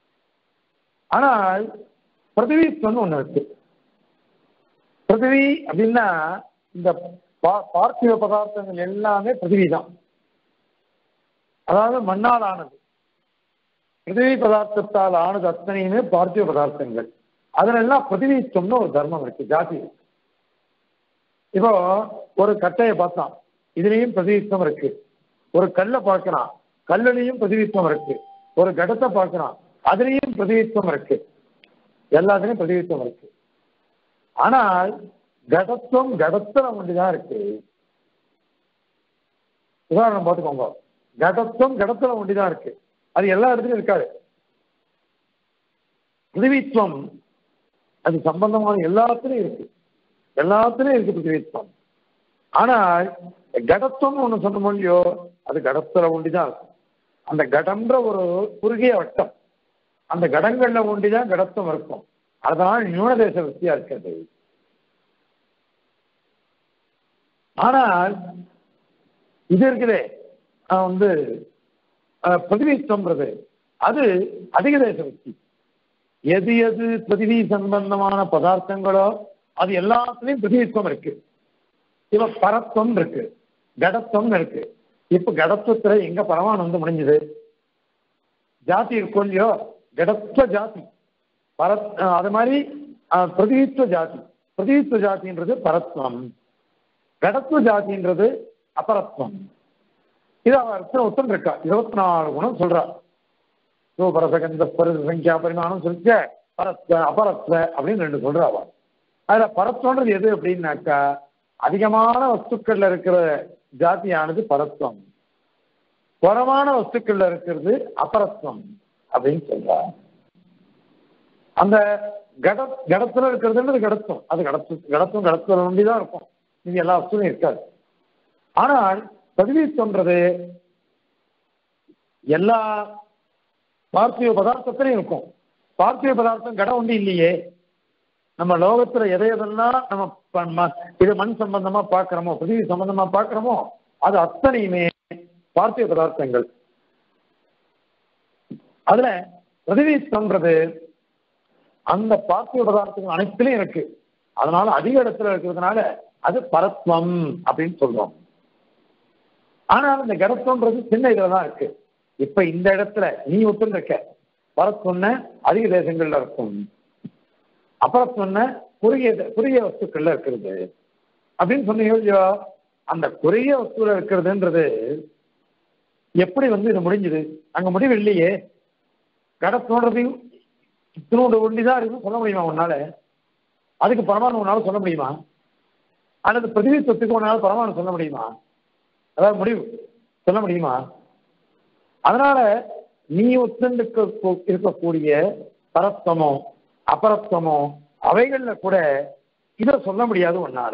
ஆனால் பிரதிவித்துவம் ஒண்ணு இருக்கு பிருத்திவி அப்படின்னா இந்த பார்த்திவ பதார்த்தங்கள் எல்லாமே பிருத்திவி தான் அதாவது மண்ணால் ஆனது பிருத்திவி பதார்த்தத்தால் ஆனது அத்தனையுமே பார்த்திவ பதார்த்தங்கள் அதனெல்லாம் பிரதிநிதித்துவம்னு ஒரு தர்மம் இருக்கு ஜாதி இப்போ ஒரு கட்டையை பார்த்தான் இதுலயும் பிரதிநிதித்துவம் இருக்கு ஒரு கல்லை பார்க்கிறான் கல்லுலையும் பிரதிநிதித்துவம் இருக்கு ஒரு கடத்தை பார்க்கிறான் அதுலயும் பிரதிநிதித்துவம் இருக்கு எல்லாத்துலயும் பிரதிநிதித்துவம் இருக்கு ஆனால் கடத்துவம் கடத்துல ஒன்றுதான் இருக்கு உதாரணம் பார்த்துக்கோங்க கடத்துவம் கடத்துல ஒன்றுதான் இருக்கு அது எல்லா இடத்துலயும் இருக்காது பிருத்திவித்துவம் அது சம்பந்தமான எல்லாத்துலயும் இருக்கு எல்லாத்துலயும் இருக்கு பிருத்திவித்துவம் ஆனால் கடத்துவம் ஒண்ணு சொன்ன இல்லையோ அது கடத்துல ஒண்டிதான் இருக்கும் அந்த கடம்ன்ற ஒரு குறுகிய வட்டம் அந்த கடங்கள்ல ஒண்டிதான் கடத்துவம் இருக்கும் அதனால் நியூனதேச வித்தியா இருக்கிறது ஆனால் இது இருக்குதே வந்து பிரதிநிதித்துவம்ன்றது அது அதிக தேச வித்தி எது எது பிரதிவி சம்பந்தமான பதார்த்தங்களோ அது எல்லாத்துலயும் பிரதிநிதித்துவம் இருக்கு இப்ப பரத்துவம் இருக்கு கடத்துவம் இருக்கு இப்ப கடத்துவத்துல எங்க பரமானு வந்து முடிஞ்சது ஜாதி இருக்கும் இல்லையோ கடத்துவ ஜாதி பர அது மாதிரி பிரதிநிதித்துவ ஜாதி பிரதிநிதித்துவ ஜாதின்றது பரத்வம் கடத்துவ ஜாதின்றது அபரத்வம் இது அவன் ஒத்தன் இருக்கா இருபத்தி நாலு குணம் சொல்றா பரசகந்த பரிசு சங்கியா பரிமாணம் சொல்லிக்க பரத்வ அபரத்வ அப்படின்னு ரெண்டு சொல்றா அவன் அதுல பரத்வன்றது எது அப்படின்னாக்கா அதிகமான வஸ்துக்கள்ல இருக்கிற ஜாதியானது பரத்வம் குறமான வஸ்துக்கள்ல இருக்கிறது அபரத்வம் அப்படின்னு சொல்றா அந்த கட கடத்துல இருக்கிறதுன்றது கடத்தும் அது கடத்து கடத்தும் கடத்துல நம்பிதான் இருக்கும் இது எல்லா வஸ்துவும் இருக்காது ஆனால் பதிவீத்துன்றது எல்லா பார்த்திவ பதார்த்தத்திலையும் இருக்கும் பார்த்திவ பதார்த்தம் கடம் ஒன்று இல்லையே நம்ம லோகத்துல எதை எதெல்லாம் நம்ம இது மண் சம்பந்தமா பார்க்கிறோமோ பிருத்திவி சம்பந்தமா பார்க்கிறோமோ அது அத்தனையுமே பார்த்திவ பதார்த்தங்கள் அதுல பிரதிநிதித்துவம்ன்றது அந்த பார்த்திவ பதார்த்தங்கள் அனைத்திலையும் இருக்கு அதனால அதிக இடத்துல இருக்கிறதுனால அது பரத்வம் அப்படின்னு சொல்றோம் ஆனால் இந்த கடத்தம்ன்றது சின்ன இதுல தான் இருக்கு இப்ப இந்த இடத்துல நீ ஒத்துன்னு இருக்க வர சொன்ன அதிக தேசங்கள்ல இருக்கும் அப்புறம் சொன்ன குறுகிய குறுகிய வஸ்துக்கள்ல இருக்கிறது அப்படின்னு சொன்னீங்க இல்லையோ அந்த குறுகிய வஸ்துல இருக்கிறதுன்றது எப்படி வந்து இது முடிஞ்சுது அங்க முடிவு இல்லையே கடத்தோன்றதையும் இத்தினோட ஒண்டிதான் இருக்குன்னு சொல்ல முடியுமா உன்னால அதுக்கு பரமானு உன்னால சொல்ல முடியுமா அல்லது பிரதிவி சொத்துக்கு உன்னால பரமானு சொல்ல முடியுமா அதாவது முடிவு சொல்ல முடியுமா அதனால நீ ஒத்துண்டுக்க இருக்கக்கூடிய பரஸ்தமோ அபரஸ்தமோ அவைகள்ல கூட இதை சொல்ல முடியாது உன்னால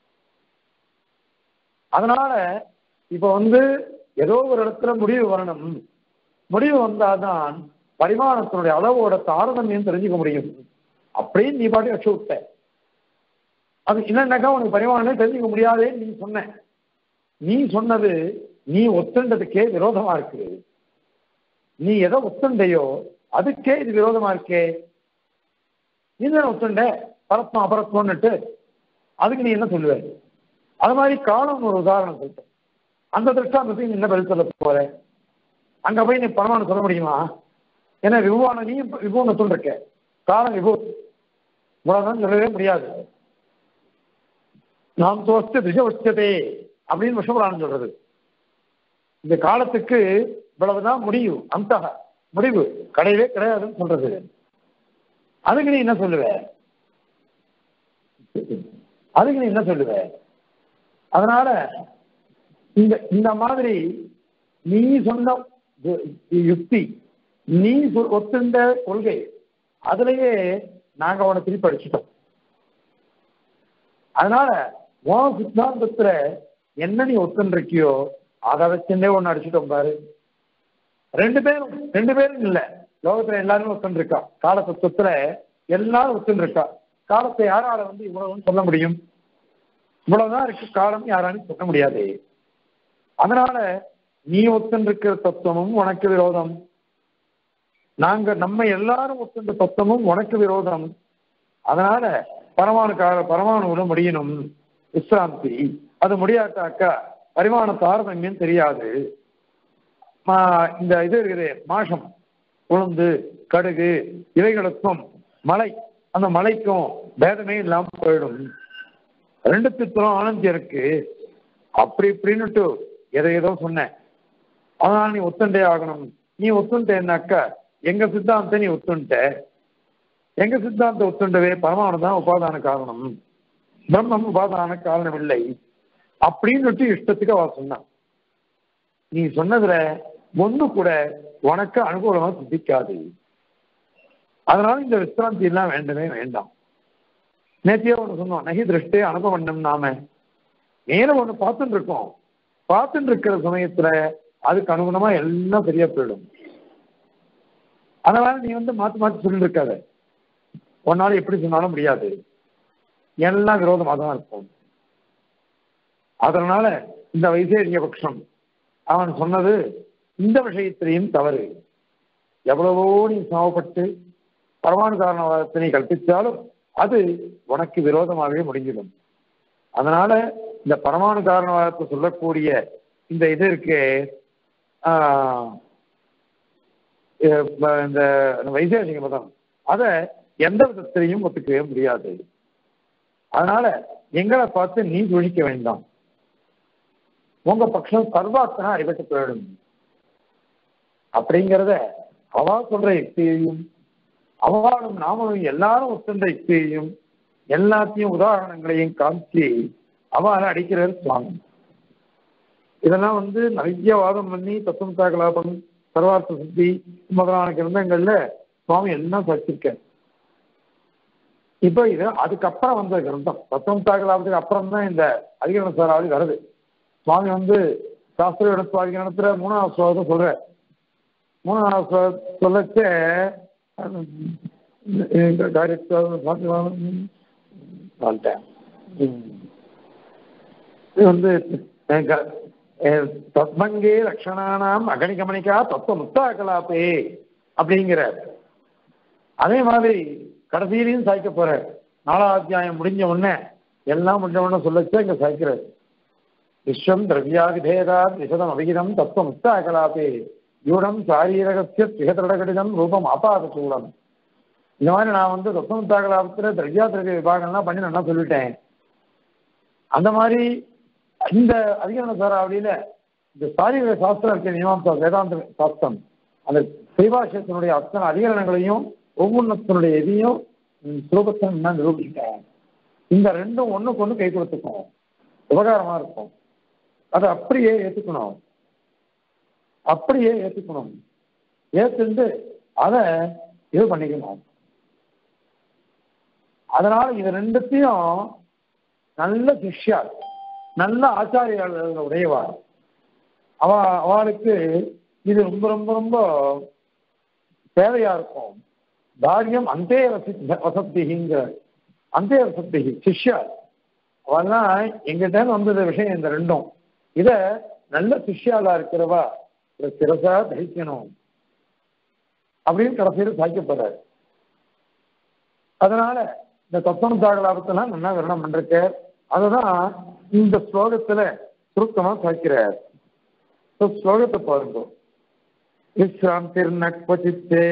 அதனால இப்ப வந்து ஏதோ ஒரு இடத்துல முடிவு வரணும் முடிவு வந்தாதான் பரிமாணத்தினுடைய அளவோட தாரதமியம் தெரிஞ்சுக்க முடியும் அப்படின்னு நீ பாட்டு வச்சு விட்ட அது என்னன்னாக்கா உனக்கு பரிமாணமே தெரிஞ்சுக்க முடியாதே நீ சொன்ன நீ சொன்னது நீ ஒத்துண்டதுக்கே விரோதமா இருக்கு நீ எதை ஒத்துண்டையோ அதுக்கே இது விரோதமா இருக்கே நீ தானே ஒத்துண்ட பரத்னம் அபரத்வம்னுட்டு அதுக்கு நீ என்ன சொல்லுவ அது மாதிரி காலம் ஒரு உதாரணம் சொல்லிட்டேன் அந்த திருஷ்டாந்தத்துக்கு நீ என்ன பதில் சொல்ல போற அங்க போய் நீ பரமானு சொல்ல முடியுமா ஏன்னா விபுவான நீ விபுவனை சொல்லிருக்க காலம் விபு இவ்வளவுதான் சொல்லவே முடியாது நாம் தோஸ்து திசவச்சதே அப்படின்னு விஷபுராணம் சொல்றது இந்த காலத்துக்கு இவ்வளவுதான் முடிவு அந்த முடிவு கிடையவே கிடையாதுன்னு சொல்றது அதுக்கு நீ என்ன சொல்லுவ அதுக்கு நீ என்ன சொல்லுவ அதனால இந்த இந்த மாதிரி நீ சொன்ன யுக்தி நீ ஒத்துண்ட கொள்கை அதுலயே நாங்க அவனை திருப்பி அடிச்சிட்டோம் அதனால உன் சித்தாந்தத்துல என்ன நீ ஒத்துன்றிருக்கியோ அதை வச்சுட்டே ஒண்ணு அடிச்சிட்டோம் பாரு ரெண்டு பேரும் ரெண்டு பேரும் இல்ல லோகத்துல எல்லாருமே ஒத்துருக்கா கால தத்துவத்துல எல்லாரும் ஒத்துருக்கா காலத்தை யாரால வந்து இவ்வளவுன்னு சொல்ல முடியும் இவ்வளவுதான் இருக்கு காலம் யாராலும் சொல்ல முடியாது அதனால நீ ஒத்துருக்கிற தத்துவமும் உனக்கு விரோதம் நாங்க நம்ம எல்லாரும் ஒத்துண்ட தத்துவமும் உனக்கு விரோதம் அதனால பரமாணு கால பரமாணுவோட முடியணும் விசிராந்தி அது முடியாட்டாக்கா பரிமாண தாரதமியம் தெரியாது இந்த இது இருக்குது மாஷம் உளுந்து கடுகு இவைகளுக்கும் மலை அந்த மலைக்கும் பேதமே இல்லாம போயிடும் ரெண்டு தித்தம் ஆனந்தி இருக்கு அப்படி இப்படின்னுட்டு எதை ஏதோ சொன்னேன் அதனால நீ ஒத்துண்டே ஆகணும் நீ ஒத்துண்டேன்னாக்கா எங்க சித்தாந்த நீ ஒத்துண்ட எங்க சித்தாந்த ஒத்துண்டவே பரமானு தான் உபாதான காரணம் பிரம்மம் உபாதான காரணம் இல்லை அப்படின்னு இஷ்டத்துக்கு அவ சொன்னான் நீ சொன்னதுல ஒண்ணு கூட உனக்கு அனுகூலமா சித்திக்காது அதனால இந்த விசிராந்தி எல்லாம் வேண்டவே வேண்டாம் நேத்தியே ஒண்ணு சொன்னோம் நகி திருஷ்டே அனுபவம் நாம நேரம் ஒண்ணு பார்த்துட்டு இருக்கோம் பார்த்துட்டு இருக்கிற சமயத்துல அதுக்கு அனுகுணமா எல்லாம் சரியா போயிடும் அதனால நீ வந்து மாத்தி மாத்தி சொல்லிட்டு இருக்காத உன்னால எப்படி சொன்னாலும் முடியாது எல்லாம் விரோதமாக தான் இருக்கும் அதனால இந்த வைசேரிய பட்சம் அவன் சொன்னது இந்த விஷயத்திலையும் தவறு எவ்வளவோ நீ சமப்பட்டு பரமாணு காரணவாதத்தை நீ கற்பித்தாலும் அது உனக்கு விரோதமாகவே முடிஞ்சிடும் அதனால இந்த பரமாணு காரணவாதத்தை சொல்லக்கூடிய இந்த இது இருக்கு இந்த வைசேஷிக மதம் அதை எந்த விதத்திலையும் ஒத்துக்கவே முடியாது அதனால எங்களை பார்த்து நீ துணிக்க வேண்டாம் உங்க பட்சம் சர்வாத்தனா அடிபட்டு போயிடும் அப்படிங்கிறத அவா சொல்ற யுக்தியையும் அவளும் நாமளும் எல்லாரும் ஒத்துந்த யுக்தியையும் எல்லாத்தையும் உதாரணங்களையும் காமிச்சு அவளை அடிக்கிறார் சுவாமி இதெல்லாம் வந்து நிறைய வாதம் பண்ணி தத்துவம் தாக்கலாபம் சர்வார்த்த சுத்தி முதலான கிரந்தங்கள்ல சுவாமி எல்லாம் படிச்சிருக்காரு இப்ப இது அதுக்கப்புறம் வந்த கிரந்தம் தத்துவம் தாக்கலாபத்துக்கு அப்புறம் தான் இந்த அதிகரண சாராவளி வருது சுவாமி வந்து சாஸ்திர இடத்துல மூணாவது ஸ்லோகத்தை சொல்ற மூணாவது ஸ்லோகம் சொல்லச்ச இது வந்து தத்மங்கே லட்சணானாம் அகணிகமணிக்கா தத்துவ முத்தாக்கலாப்பே அப்படிங்கிறார் அதே மாதிரி கடைசியிலையும் சாய்க்க போறார் நாலாவது அத்தியாயம் முடிஞ்ச உடனே எல்லாம் முடிஞ்ச உடனே சொல்லச்சா இங்க சாய்க்கிறார் விஸ்வம் திரவியாதிபேதா விசதம் அபிகிதம் தத்துவம் முக்தாகலாபே யூடம் சாரீரகசிய திகதிரடகடிதம் ரூபம் அபாத சூடம் இந்த மாதிரி நான் வந்து தத்துவமுத்தாகலாபத்துல திரவியா திரவிய விபாகம்லாம் பண்ணி நான் சொல்லிட்டேன் அந்த மாதிரி இந்த அதிகரண சாராவளியில இந்த சாரீர சாஸ்திரம் இருக்க மீமாம்சா வேதாந்த சாஸ்திரம் அந்த சைவாசியத்தினுடைய அத்தனை அதிகரணங்களையும் ஒவ்வொன்றத்தினுடைய இதையும் சுலபத்தை நான் நிரூபிக்கிறேன் இந்த ரெண்டும் ஒண்ணுக்கு ஒண்ணு கை கொடுத்துக்கும் உபகாரமா இருக்கும் அதை அப்படியே ஏத்துக்கணும் அப்படியே ஏத்துக்கணும் ஏத்துண்டு அதை இது பண்ணிக்கணும் அதனால இது ரெண்டுத்தையும் நல்ல சிஷ்யா நல்ல ஆச்சாரியாளர்கள் உடையவார் அவ அவளுக்கு இது ரொம்ப ரொம்ப ரொம்ப தேவையா இருக்கும் தாரியம் அந்தே வசி வசத்திங்கிற அந்தே வசத்தி சிஷ்யா அவெல்லாம் எங்கிட்ட வந்தது விஷயம் இந்த ரெண்டும் இத நல்ல சிஷ்யாலா இருக்கிறவா இதை சிறசா தரிக்கணும் அப்படின்னு கடைசியில் சாய்க்கப்படுறாரு அதனால இந்த தத்துவம் தாகலாபத்தெல்லாம் நல்லா விரணம் பண்றக்க அதுதான் இந்த ஸ்லோகத்துல சுருக்கமா சாய்க்கிறார் ஸ்லோகத்தை பாருங்க விஸ்ராந்திர்ன क्वचित्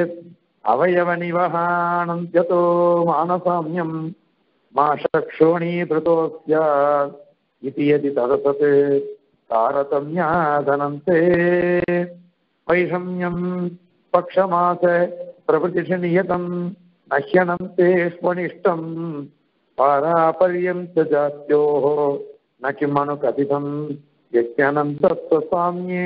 அவயவநிவகானந்தியதோ மானசாமியம் மாஷக்ஷோணீபிருதோ ஸ்யாத் इति यदि तदसत् तारतम्यादनन्ते वैषम्यम् पक्षमास प्रभृतिषु नियतम् नह्यनन्ते स्वनिष्टम् पारापर्यम् च जात्योः न किमनुकथितम् यज्ञानन्तत्वसाम्ये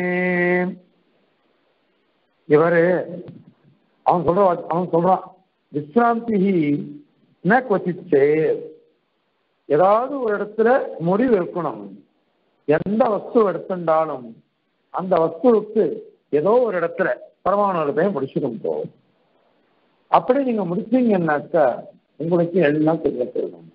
இவரு அவன் சொல்ற அவன் சொல்றான் விஸ்ராந்தி ந கொச்சிச்சே ஏதாவது ஒரு இடத்துல முடிவு இருக்கணும் எந்த வஸ்து எடுத்துட்டாலும் அந்த வஸ்துவுக்கு ஏதோ ஒரு இடத்துல பரமாணு போய் முடிச்சுக்கும் போ அப்படி நீங்க முடிச்சீங்கன்னாக்கா உங்களுக்கு எல்லாம் தெரிய போயிடும்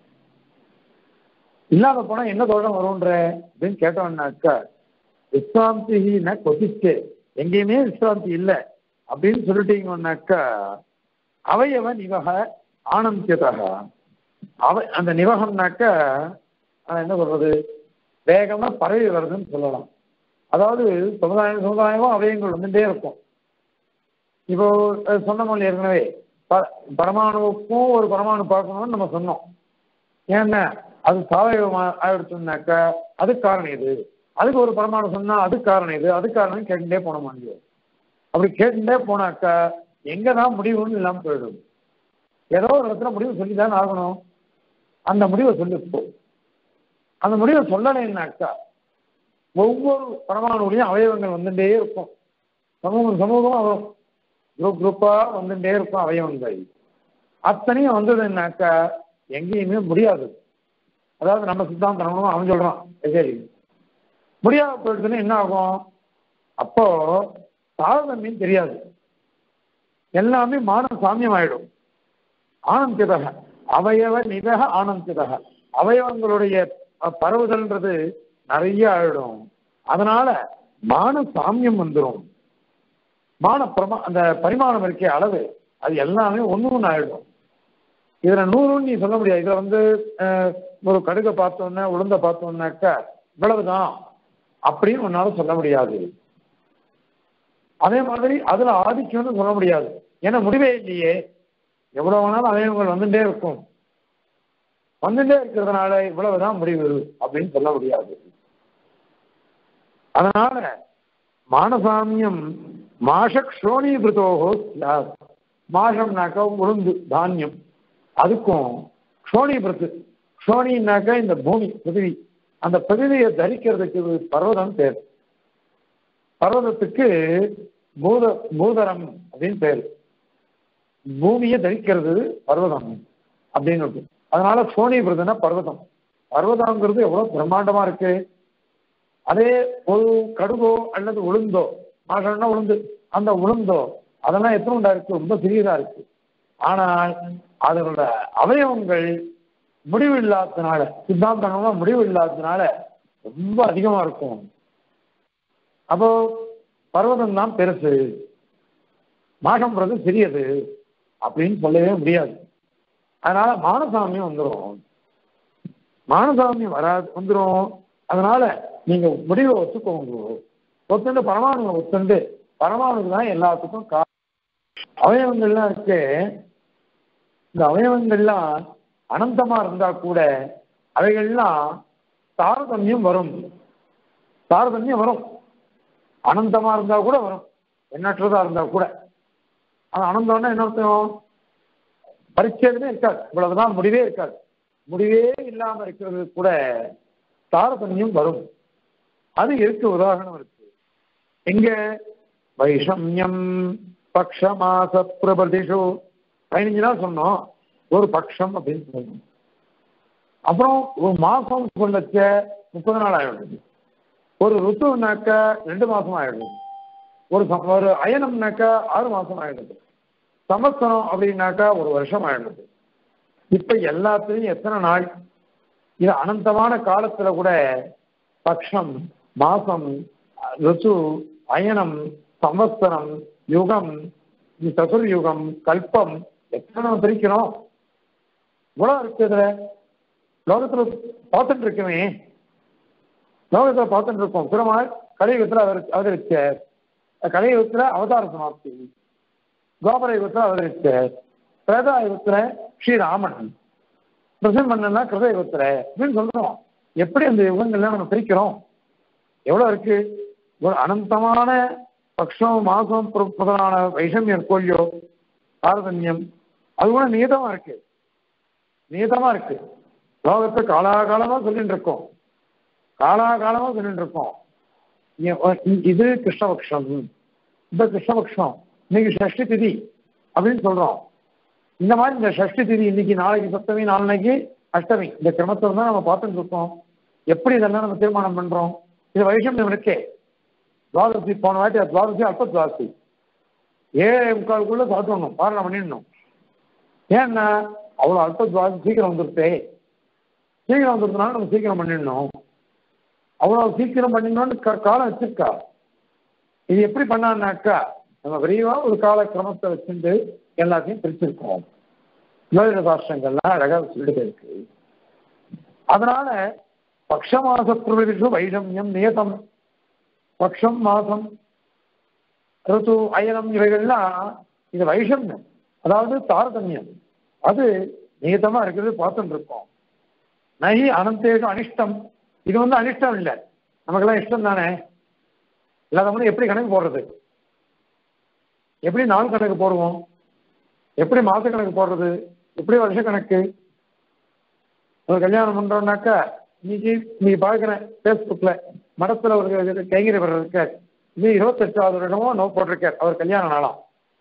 இல்லாத போனா என்ன தோஷம் வரும்ன்ற அப்படின்னு கேட்டோம்னாக்கா விஸ்ராந்தி ந கொதிச்சு எங்கேயுமே விஸ்ராந்தி இல்லை அப்படின்னு சொல்லிட்டீங்கன்னாக்கா அவையவன் இவக ஆனந்தியதாக அவ அந்த நிவகம்னாக்க என்ன சொல்றது வேகமா பரவி வருதுன்னு சொல்லலாம் அதாவது சமுதாயம் சமுதாயமும் அவயங்கள் வந்துட்டே இருக்கும் இப்போ சொன்ன மொழி ஏற்கனவே பரமாணுவுக்கும் ஒரு பரமாணு பார்க்கணும்னு நம்ம சொன்னோம் ஏன்னா அது சாவயவமா ஆயிடுச்சுனாக்கா அது காரணம் இது அதுக்கு ஒரு பரமாணு சொன்னா அது காரணம் இது அது காரணம் கேட்டுட்டே போன முடியும் அப்படி கேட்டுட்டே போனாக்கா எங்கதான் முடிவுன்னு இல்லாம போயிடும் ஏதோ ஒரு இடத்துல முடிவு சொல்லி தான் ஆகணும் அந்த முடிவை சொல்லிப்போ அந்த முடிவை சொல்லலைன்னாக்கா ஒவ்வொரு பரமாணுலையும் அவயவங்கள் வந்துட்டே இருக்கும் சமூகம் சமூகம் வரும் குரூப் குரூப்பா வந்துட்டே இருக்கும் அவயவங்கள் அத்தனையும் வந்ததுன்னாக்கா எங்கேயுமே முடியாது அதாவது நம்ம சித்தாந்தம் அவன் சொல்றான் சரி முடியாத போயிடுச்சுன்னா என்ன ஆகும் அப்போ தாரதமியம் தெரியாது எல்லாமே மான சாமியம் ஆயிடும் ஆனந்திதக அவயவ நிதக ஆனந்திதக அவயவங்களுடைய பரவுதல்ன்றது நிறைய ஆயிடும் அதனால மான சாமியம் வந்துடும் மான பிரமா அந்த பரிமாணம் இருக்கே அளவு அது எல்லாமே ஒன்று ஒன்று ஆயிடும் இதுல நூறுன்னு நீ சொல்ல முடியாது இதுல வந்து ஒரு கடுகை பார்த்தோன்னா உளுந்த பார்த்தோம்னாக்கா இவ்வளவுதான் அப்படின்னு உன்னால சொல்ல முடியாது அதே மாதிரி அதுல ஆதிக்கம்னு சொல்ல முடியாது ஏன்னா முடிவே இல்லையே எவ்வளவு வேணாலும் அவயவங்கள் வந்துட்டே இருக்கும் வந்துட்டே இருக்கிறதுனால இவ்வளவுதான் முடிவு அப்படின்னு சொல்ல முடியாது அதனால மானசாமியம் மாஷக் ஸ்ரோணீபிருத்தோகோ மாஷம்னாக்கா உளுந்து தானியம் அதுக்கும் க்ஷோணிபிருத்து க்ஷோணின்னாக்கா இந்த பூமி பிருதிவி அந்த பிருதிவியை தரிக்கிறதுக்கு பர்வதம் பேர் பர்வதத்துக்கு பூத பூதரம் அப்படின்னு பேர் பூமியை தரிக்கிறது பர்வதம் அப்படின்னு அதனால சோனிபிரதுனா பர்வதம் பர்வதம்ங்கிறது எவ்வளவு பிரம்மாண்டமா இருக்கு அதே ஒரு கடுகோ அல்லது உளுந்தோ மாசம்னா உளுந்து அந்த உளுந்தோ அதெல்லாம் எத்தனை உண்டா இருக்கு ரொம்ப சிறியதா இருக்கு ஆனால் அதனோட அவயவங்கள் முடிவு இல்லாததுனால சித்தாந்தங்கள்லாம் முடிவு இல்லாததுனால ரொம்ப அதிகமா இருக்கும் அப்போ பர்வதம் தான் பெருசு மாகம்ன்றது சிறியது அப்படின்னு சொல்லவே முடியாது அதனால மானசாமியம் வந்துடும் மானசாமியம் வராது வந்துடும் அதனால நீங்க முடிவை ஒத்துக்கோங்க ஒத்துண்டு பரமாணுவை ஒத்துண்டு பரமாணுக்கு தான் எல்லாத்துக்கும் கா அவயவங்கள்லாம் இருக்கு இந்த அவயவங்கள்லாம் அனந்தமா இருந்தா கூட அவைகள்லாம் தாரதமியம் வரும் தாரதமியம் வரும் அனந்தமா இருந்தா கூட வரும் எண்ணற்றதா இருந்தா கூட அது அனந்தம்னா என்ன அர்த்தம் பரிச்சேதமே இருக்காது இவ்வளவுதான் முடிவே இருக்காது முடிவே இல்லாம இருக்கிறது கூட தாரதமியம் வரும் அது இருக்கு உதாரணம் இருக்கு எங்க வைஷமியம் பக்ஷமாச பிரபதிஷு பதினஞ்சு நாள் சொன்னோம் ஒரு பக்ஷம் அப்படின்னு சொன்னோம் அப்புறம் ஒரு மாசம் கொண்டச்ச முப்பது நாள் ஆயிடுது ஒரு ருத்துனாக்க ரெண்டு மாசம் ஆயிடுது ஒரு ச- ஒரு அயனம்னாக்கா ஆறு மாசம் ஆயிடுது சமஸ்தனம் அப்படின்னாக்கா ஒரு வருஷம் ஆயிடுது இப்ப எல்லாத்துலயும் எத்தனை நாள் இது அனந்தமான காலத்துல கூட பக்ஷம் மாசம் ருத்து அயனம் சம்வத்சரம் யுகம் சதுர் யுகம் கல்பம் எத்தனை நம்ம பிரிக்கிறோம் இவ்வளவு இருக்கு இதுல லோகத்துல பார்த்துட்டு இருக்குமே லோகத்துல பார்த்துட்டு இருக்கோம் பெருமாள் கலியுகத்துல அவர் அவதரிச்சார் கலியுகத்துல அவதார சமாப்தி துவாபர யுகத்துல அவதரிச்சார் பிரேதா யுகத்துல ஸ்ரீராமன் பிரசன்மன்னா கிருத யுகத்துல அப்படின்னு சொல்றோம் எப்படி அந்த யுகங்கள்லாம் நம்ம பிரிக்கிறோம் எவ்வளவு இருக்கு ஒரு அனந்தமான பக்ஷம் மாசம் புற- முதலான வைஷமியம் கோல்யோ தாரதமியம் அது கூட நீதமா இருக்கு நீதமா இருக்கு லோகத்தை காலாகாலமா சொல்லிட்டு இருக்கோம் காலாகாலமா சொல்லிட்டு இருக்கோம் இ- இ- இது கிருஷ்ணபக்ஷம் இந்த கிருஷ்ணபக்ஷம் இன்னைக்கு ஷஷ்டி திதி அப்படின்னு சொல்றோம் இந்த மாதிரி இந்த ஷஷ்டி திதி இன்னைக்கு நாளைக்கு சப்தமி நாளைக்கு அஷ்டமி இந்த கிரமத்தை தான் நம்ம பார்த்துட்டு இருக்கோம் எப்படி இதெல்லாம் நம்ம தீர்மானம் பண்றோம் இது வைஷமியம் இருக்கே துவாதசி போன வாட்டி அது துவாதசி அல்ப துவாதசி ஏழே முக்காலுக்குள்ள சாப்பிடணும் பாரணம் பண்ணிடணும் ஏன்னா அவ்வளோ அல்ப துவாதசி சீக்கிரம் வந்துருத்தே சீக்கிரம் வந்துருந்தனால நம்ம சீக்கிரம் பண்ணிடணும் அவ்வளோ சீக்கிரம் பண்ணிடணும்னு கா- காலம் வச்சிருக்கா இது எப்படி பண்ணான்னாக்கா நம்ம விரைவா ஒரு கால கிரமத்தை வச்சுட்டு எல்லாத்தையும் பிரிச்சிருக்கோம் ஜோதிட சாஸ்திரங்கள்லாம் அழகாக சொல்லிட்டு இருக்கு அதனால பக்ஷ மாச பிரவிஷு வைஷமியம் நியதம் பக்ஷம் மாசம் ருத்து அயனம் இவைகள்லாம் இது வைஷமியம் அதாவது தாரதமியம் அது நியதமா இருக்கிறது பார்த்துட்டு இருக்கோம் நகி அனந்தேஷு அனிஷ்டம் இது வந்து அனிஷ்டம் இல்லை நமக்கெல்லாம் இஷ்டம் தானே இல்லாதவங்க எப்படி கணக்கு போடுறது எப்படி நாள் கணக்கு போடுவோம் எப்படி மாச கணக்கு போடுறது எப்படி வருஷ கணக்கு ஒரு கல்யாணம் பண்றோம்னாக்கா இன்னைக்கு நீ பார்க்குறேன் ஃபேஸ்புக்கில் மடத்தில் ஒரு கைங்கரி இருக்கார் இது இருபத்தெட்டாவது வருடமோ நோ போட்டிருக்கார் அவர் கல்யாண நாளாம்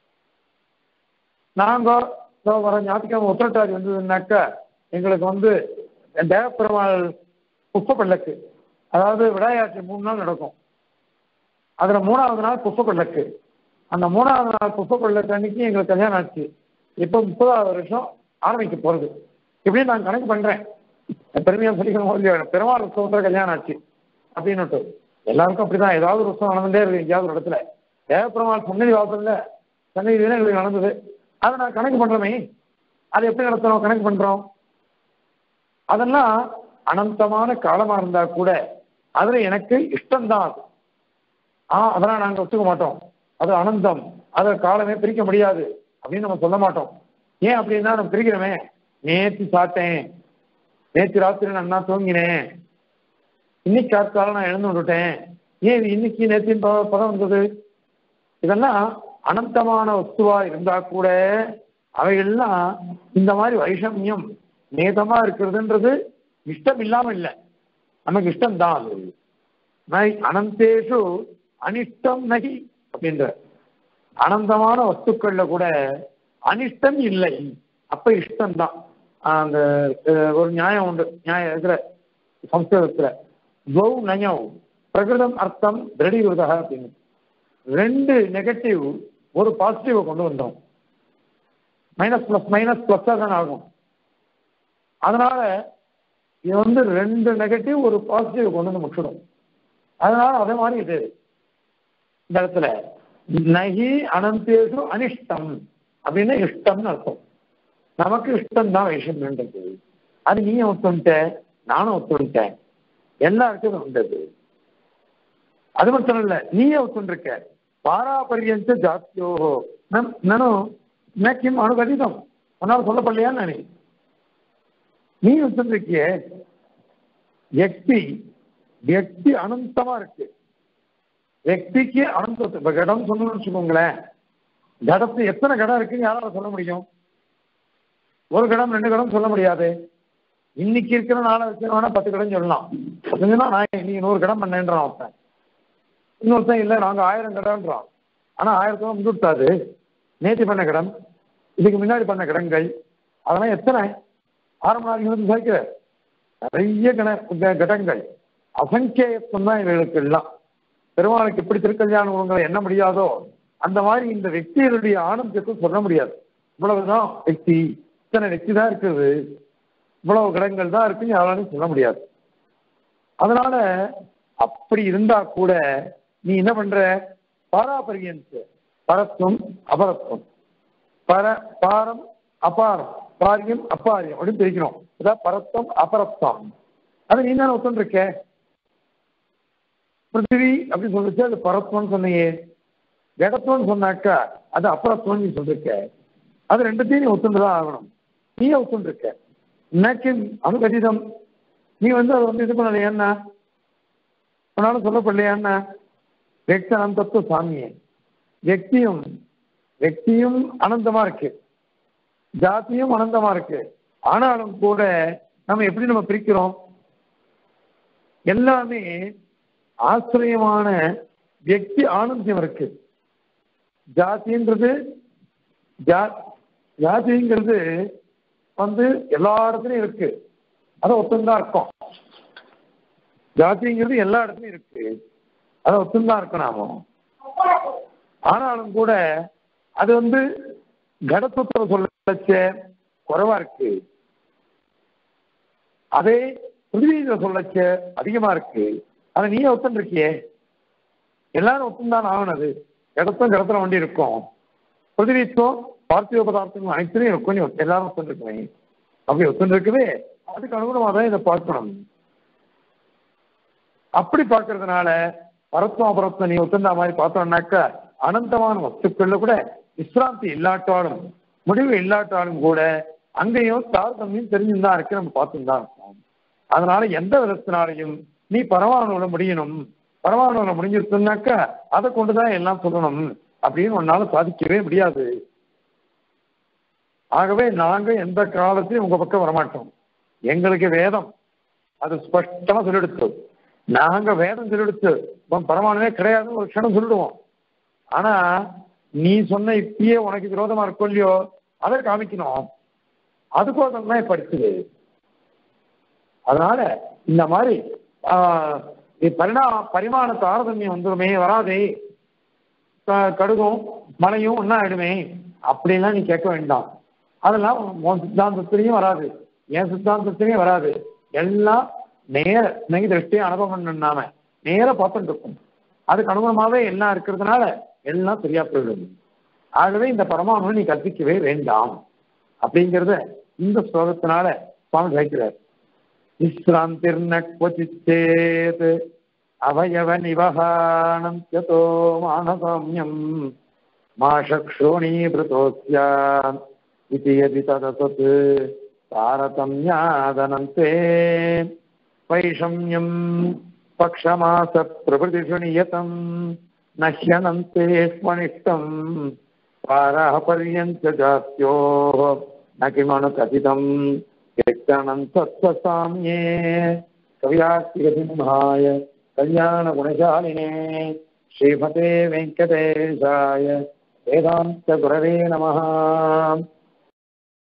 நாங்கள் இதோ வர ஞாயிற்றுக்கிழமை உத்திரட்டாதி வந்ததுன்னாக்கா எங்களுக்கு வந்து தேவப்பெருமாள் புஷ்ப பல்லக்கு அதாவது விடாயாட்சி மூணு நாள் நடக்கும் அதில் மூணாவது நாள் புஷ்ப பல்லக்கு அந்த மூணாவது நாள் புஷ்ப பல்லக்கு அன்னைக்கு எங்களுக்கு கல்யாணம் ஆச்சு இப்போ முப்பதாவது வருஷம் ஆரம்பிக்க போகிறது இப்படி நான் கணக்கு பண்ணுறேன் பெருமையாக சொல்லிக்கணும் இல்லையோ பெருமாள் உற்சவத்தில் கல்யாணம் ஆச்சு அப்படின்னுட்டு எல்லாருக்கும் அப்படிதான் ஏதாவது ஒரு உற்சவம் நடந்துட்டே இருக்கு எங்கேயாவது ஒரு இடத்துல தேவப்பெருமாள் சன்னதி வாசல்ல சன்னதி தானே எங்களுக்கு நடந்தது அதை நான் கணக்கு பண்றோமே அது எப்படி நடத்துறோம் கணக்கு பண்றோம் அதெல்லாம் அனந்தமான காலமா இருந்தா கூட அதுல எனக்கு இஷ்டம்தான் அது ஆ அதெல்லாம் நாங்க ஒத்துக்க மாட்டோம் அது அனந்தம் அதை காலமே பிரிக்க முடியாது அப்படின்னு நம்ம சொல்ல மாட்டோம் ஏன் அப்படின்னா நம்ம பிரிக்கிறோமே நேத்து சாப்பிட்டேன் நேற்று ராத்திரி நான் என்ன தூங்கினேன் இன்னைக்கு காத்தால நான் எழுந்து விட்டுட்டேன் ஏன் இது இன்னைக்கு நேற்றின் ப- பதம் வந்தது இதெல்லாம் அனந்தமான வஸ்துவா இருந்தா கூட அவைகள்லாம் இந்த மாதிரி வைஷமியம் நேதமா இருக்கிறதுன்றது இஷ்டம் இல்லாம இல்லை நமக்கு இஷ்டம் தான் அது நை அனந்தேஷு அனிஷ்டம் நகி அப்படின்ற அனந்தமான வஸ்துக்கள்ல கூட அனிஷ்டம் இல்லை அப்ப இஷ்டம் தான் அந்த அஹ், ஒரு நியாயம் உண்டு நியாயம் இதுல சம்ஸ்கிருதத்துல துவௌ நயம் பிரகிருதம் அர்த்தம் திருடீவிரதா அப்படின்னு ரெண்டு நெகட்டிவ் ஒரு பாசிட்டிவ் கொண்டு வந்தோம் மைனஸ் பிளஸ் மைனஸ் பிளஸ்ஸாக தான் ஆகும் அதனால இது வந்து ரெண்டு நெகட்டிவ் ஒரு பாசிட்டிவ் கொண்டு வந்து முடிச்சிடும் அதனால அதே மாதிரி இது இந்த இடத்துல நகி அனந்தேஷு அனிஷ்டம் அப்படின்னு இஷ்டம்னு அர்த்தம் நமக்கு இஷ்டம் தான் வைஷம்ன்றது அது நீயும் ஒத்துன்ட்ட நானும் ஒத்துன்ட்டேன் எல்லாருக்கும் அது உண்டது அது மட்டும் இல்ல நீயே ஒத்துண்டிருக்க பாராபரியஞ்ச ஜாத்தியோ நம் நானும் மேக்கியம் அணுகடிதம் உன்னால சொல்லப்படலையான்னு நினை நீ ஒத்துண்டிருக்கிய வியக்தி வியக்தி அனந்தமா இருக்கு வியக்திக்கு அனந்தத்தை இப்ப கடம் சொல்லணும்னு வச்சுக்கோங்களேன் கடத்து எத்தனை கடம் இருக்குன்னு யாரால சொல்ல முடியும் ஒரு கடம் ரெண்டு கடம் சொல்ல முடியாது இன்னைக்கு இருக்கிற நாளை வச்சு வேணா பத்து கடம் சொல்லலாம் சொன்னா நான் இன்னைக்கு நூறு கடம் பண்ணேன்றான் ஒருத்தன் இன்னொருத்தன் இல்லை நாங்க ஆயிரம் கடன்றான் ஆனா ஆயிரத்தி முடிவிட்டாது நேற்று பண்ண கடன் இதுக்கு முன்னாடி பண்ண கடன்கள் அதெல்லாம் எத்தனை ஆரம்ப நாள் இருந்து சேர்க்கிற நிறைய கண க- கடன்கள் அசங்கேயத்துவம் தான் இவர்களுக்கு எல்லாம் பெருமாளுக்கு எப்படி திருக்கல்யாண குணங்களை எண்ண முடியாதோ அந்த மாதிரி இந்த வெக்திகளுடைய ஆனந்தத்தை சொல்ல முடியாது இவ்வளவுதான் வெக்தி இத்தனை வெக்தி தான் இருக்குது இவ்வளவு கடன்கள் தான் இருக்குன்னு யாராலும் சொல்ல முடியாது அதனால அப்படி இருந்தா கூட நீ என்ன பண்ற பாராபரியன்ஸ் பரத்துவம் அபரத்துவம் பர பாரம் அபாரம் பாரியம் அப்பாரியம் அப்படின்னு பிரிக்கணும் அதான் பரத்தம் அபரத்தம் அது நீ தானே ஒத்துருக்க பிருத்திவி அப்படின்னு சொல்லிச்சு அது பரத்வம்னு சொன்னியே ஜடத்துவம்னு சொன்னாக்கா அது அபரத்துவம் நீ சொல்லிருக்க அது ரெண்டுத்தையும் நீ ஒத்துண்டுதான் ஆகணும் நீயே ஒத்துண்டிருக்க இன்னைக்கு அனுகதிதம் நீ வந்து அதை வந்து இது பண்ணல என்ன உன்னால சொல்லப்படலையா என்ன வெக்தி அனந்தத்துவ சாமியே வெக்தியும் வெக்தியும் அனந்தமா இருக்கு ஜாத்தியும் அனந்தமா இருக்கு ஆனாலும் கூட நம்ம எப்படி நம்ம பிரிக்கிறோம் எல்லாமே ஆசிரியமான வெக்தி ஆனந்தியம் இருக்கு ஜாதின்றது ஜா- ஜாதிங்கிறது வந்து எல்லா இடத்துலயும் இருக்கு அதை ஒத்துந்தான் இருக்கும் ஜாதிங்கிறது எல்லா இடத்துலயும் இருக்கு அதை ஒத்துந்தான் இருக்கும் நாம ஆனாலும் கூட அது வந்து கடத்துவத்தை சொல்லச்ச குறைவா இருக்கு அதே பிருத்திவியில சொல்லச்ச அதிகமா இருக்கு அதை நீயே ஒத்துன்னு இருக்கியே எல்லாரும் ஒத்துந்தான் ஆகணும் இடத்தும் கடத்துல வண்டி இருக்கும் பிருத்திவித்துவம் பார்த்திவ பதார்த்தங்கள் அனைத்துலையும் இருக்கும் நீ ஒத்து- எல்லாரும் ஒத்துன்னு இருக்குமே அப்படி ஒத்துன்னு இருக்கவே அதுக்கு அனுகுணமாக தான் இதை பார்க்கணும் அப்படி பார்க்கறதுனால பரத்வம் அபரத்வம் நீ ஒத்துந்தா மாதிரி பார்த்தோம்னாக்கா அனந்தமான வஸ்துக்கள்ல கூட விஸ்ராந்தி இல்லாட்டாலும் முடிவு இல்லாட்டாலும் கூட அங்கேயும் தாரதமியம் தெரிஞ்சுதான் இருக்கு நம்ம பார்த்துன்னு தான் இருக்கோம் அதனால எந்த விதத்தினாலையும் நீ பரமாணுல முடியணும் பரமாணுல முடிஞ்சிருச்சுனாக்கா அதை கொண்டுதான் எல்லாம் சொல்லணும் அப்படின்னு உன்னால சாதிக்கவே முடியாது ஆகவே நாங்க எந்த காலத்திலும் உங்க பக்கம் வரமாட்டோம் எங்களுக்கு வேதம் அது ஸ்பஷ்டமா சொல்லிடுச்சு நாங்க வேதம் சொல்லிடுச்சு உன் பரமானவே கிடையாதுன்னு ஒரு க்ஷணம் சொல்லிடுவோம் ஆனா நீ சொன்ன இப்பயே உனக்கு விரோதமா இருக்கும் இல்லையோ அதை காமிக்கணும் அதுக்கோசம் தான் படிச்சது அதனால இந்த மாதிரி ஆஹ், இது பரிணா பரிமாண தாரதமியம் வந்துருமே வராதே க- கடுகும் மழையும் ஒன்றா ஆயிடுமே அப்படிலாம் நீ கேட்க வேண்டாம் அதெல்லாம் உன் சித்தாந்தத்திலையும் வராது என் சித்தாந்தத்திலையும் வராது எல்லாம் நேர நெய் திருஷ்டியை அனுபவம் பண்ணாம நேர பார்த்துட்டு இருக்கும் அதுக்கு அனுபவமாவே எல்லாம் இருக்கிறதுனால எல்லாம் சரியா போயிடும் ஆகவே இந்த பரமாணுவை நீ கற்பிக்கவே வேண்டாம் அப்படிங்கிறத இந்த ஸ்லோகத்தினால சுவாமி வைக்கிறார் விஸ்ராந்திர்ன क्वचित् चेत् अवयवनिवहानं यतो मानसाम्यं मा शक्षोणीभृतोऽस्य इति यदि तदसत् तारतम्यादनन्ते वैषम्यं पक्षमासप्रभृतिषु नियतं न ह्यनन्ते स्मनिष्टं पारः पर्यन्त जात्योः न किमनुकथितं कीर्तनन्तत्वसाम्ये कव्यात्तिकसिंहाय कल्याणगुणशालिने श्रीमते वेङ्कटेशाय वेदान्तगुरवे नमः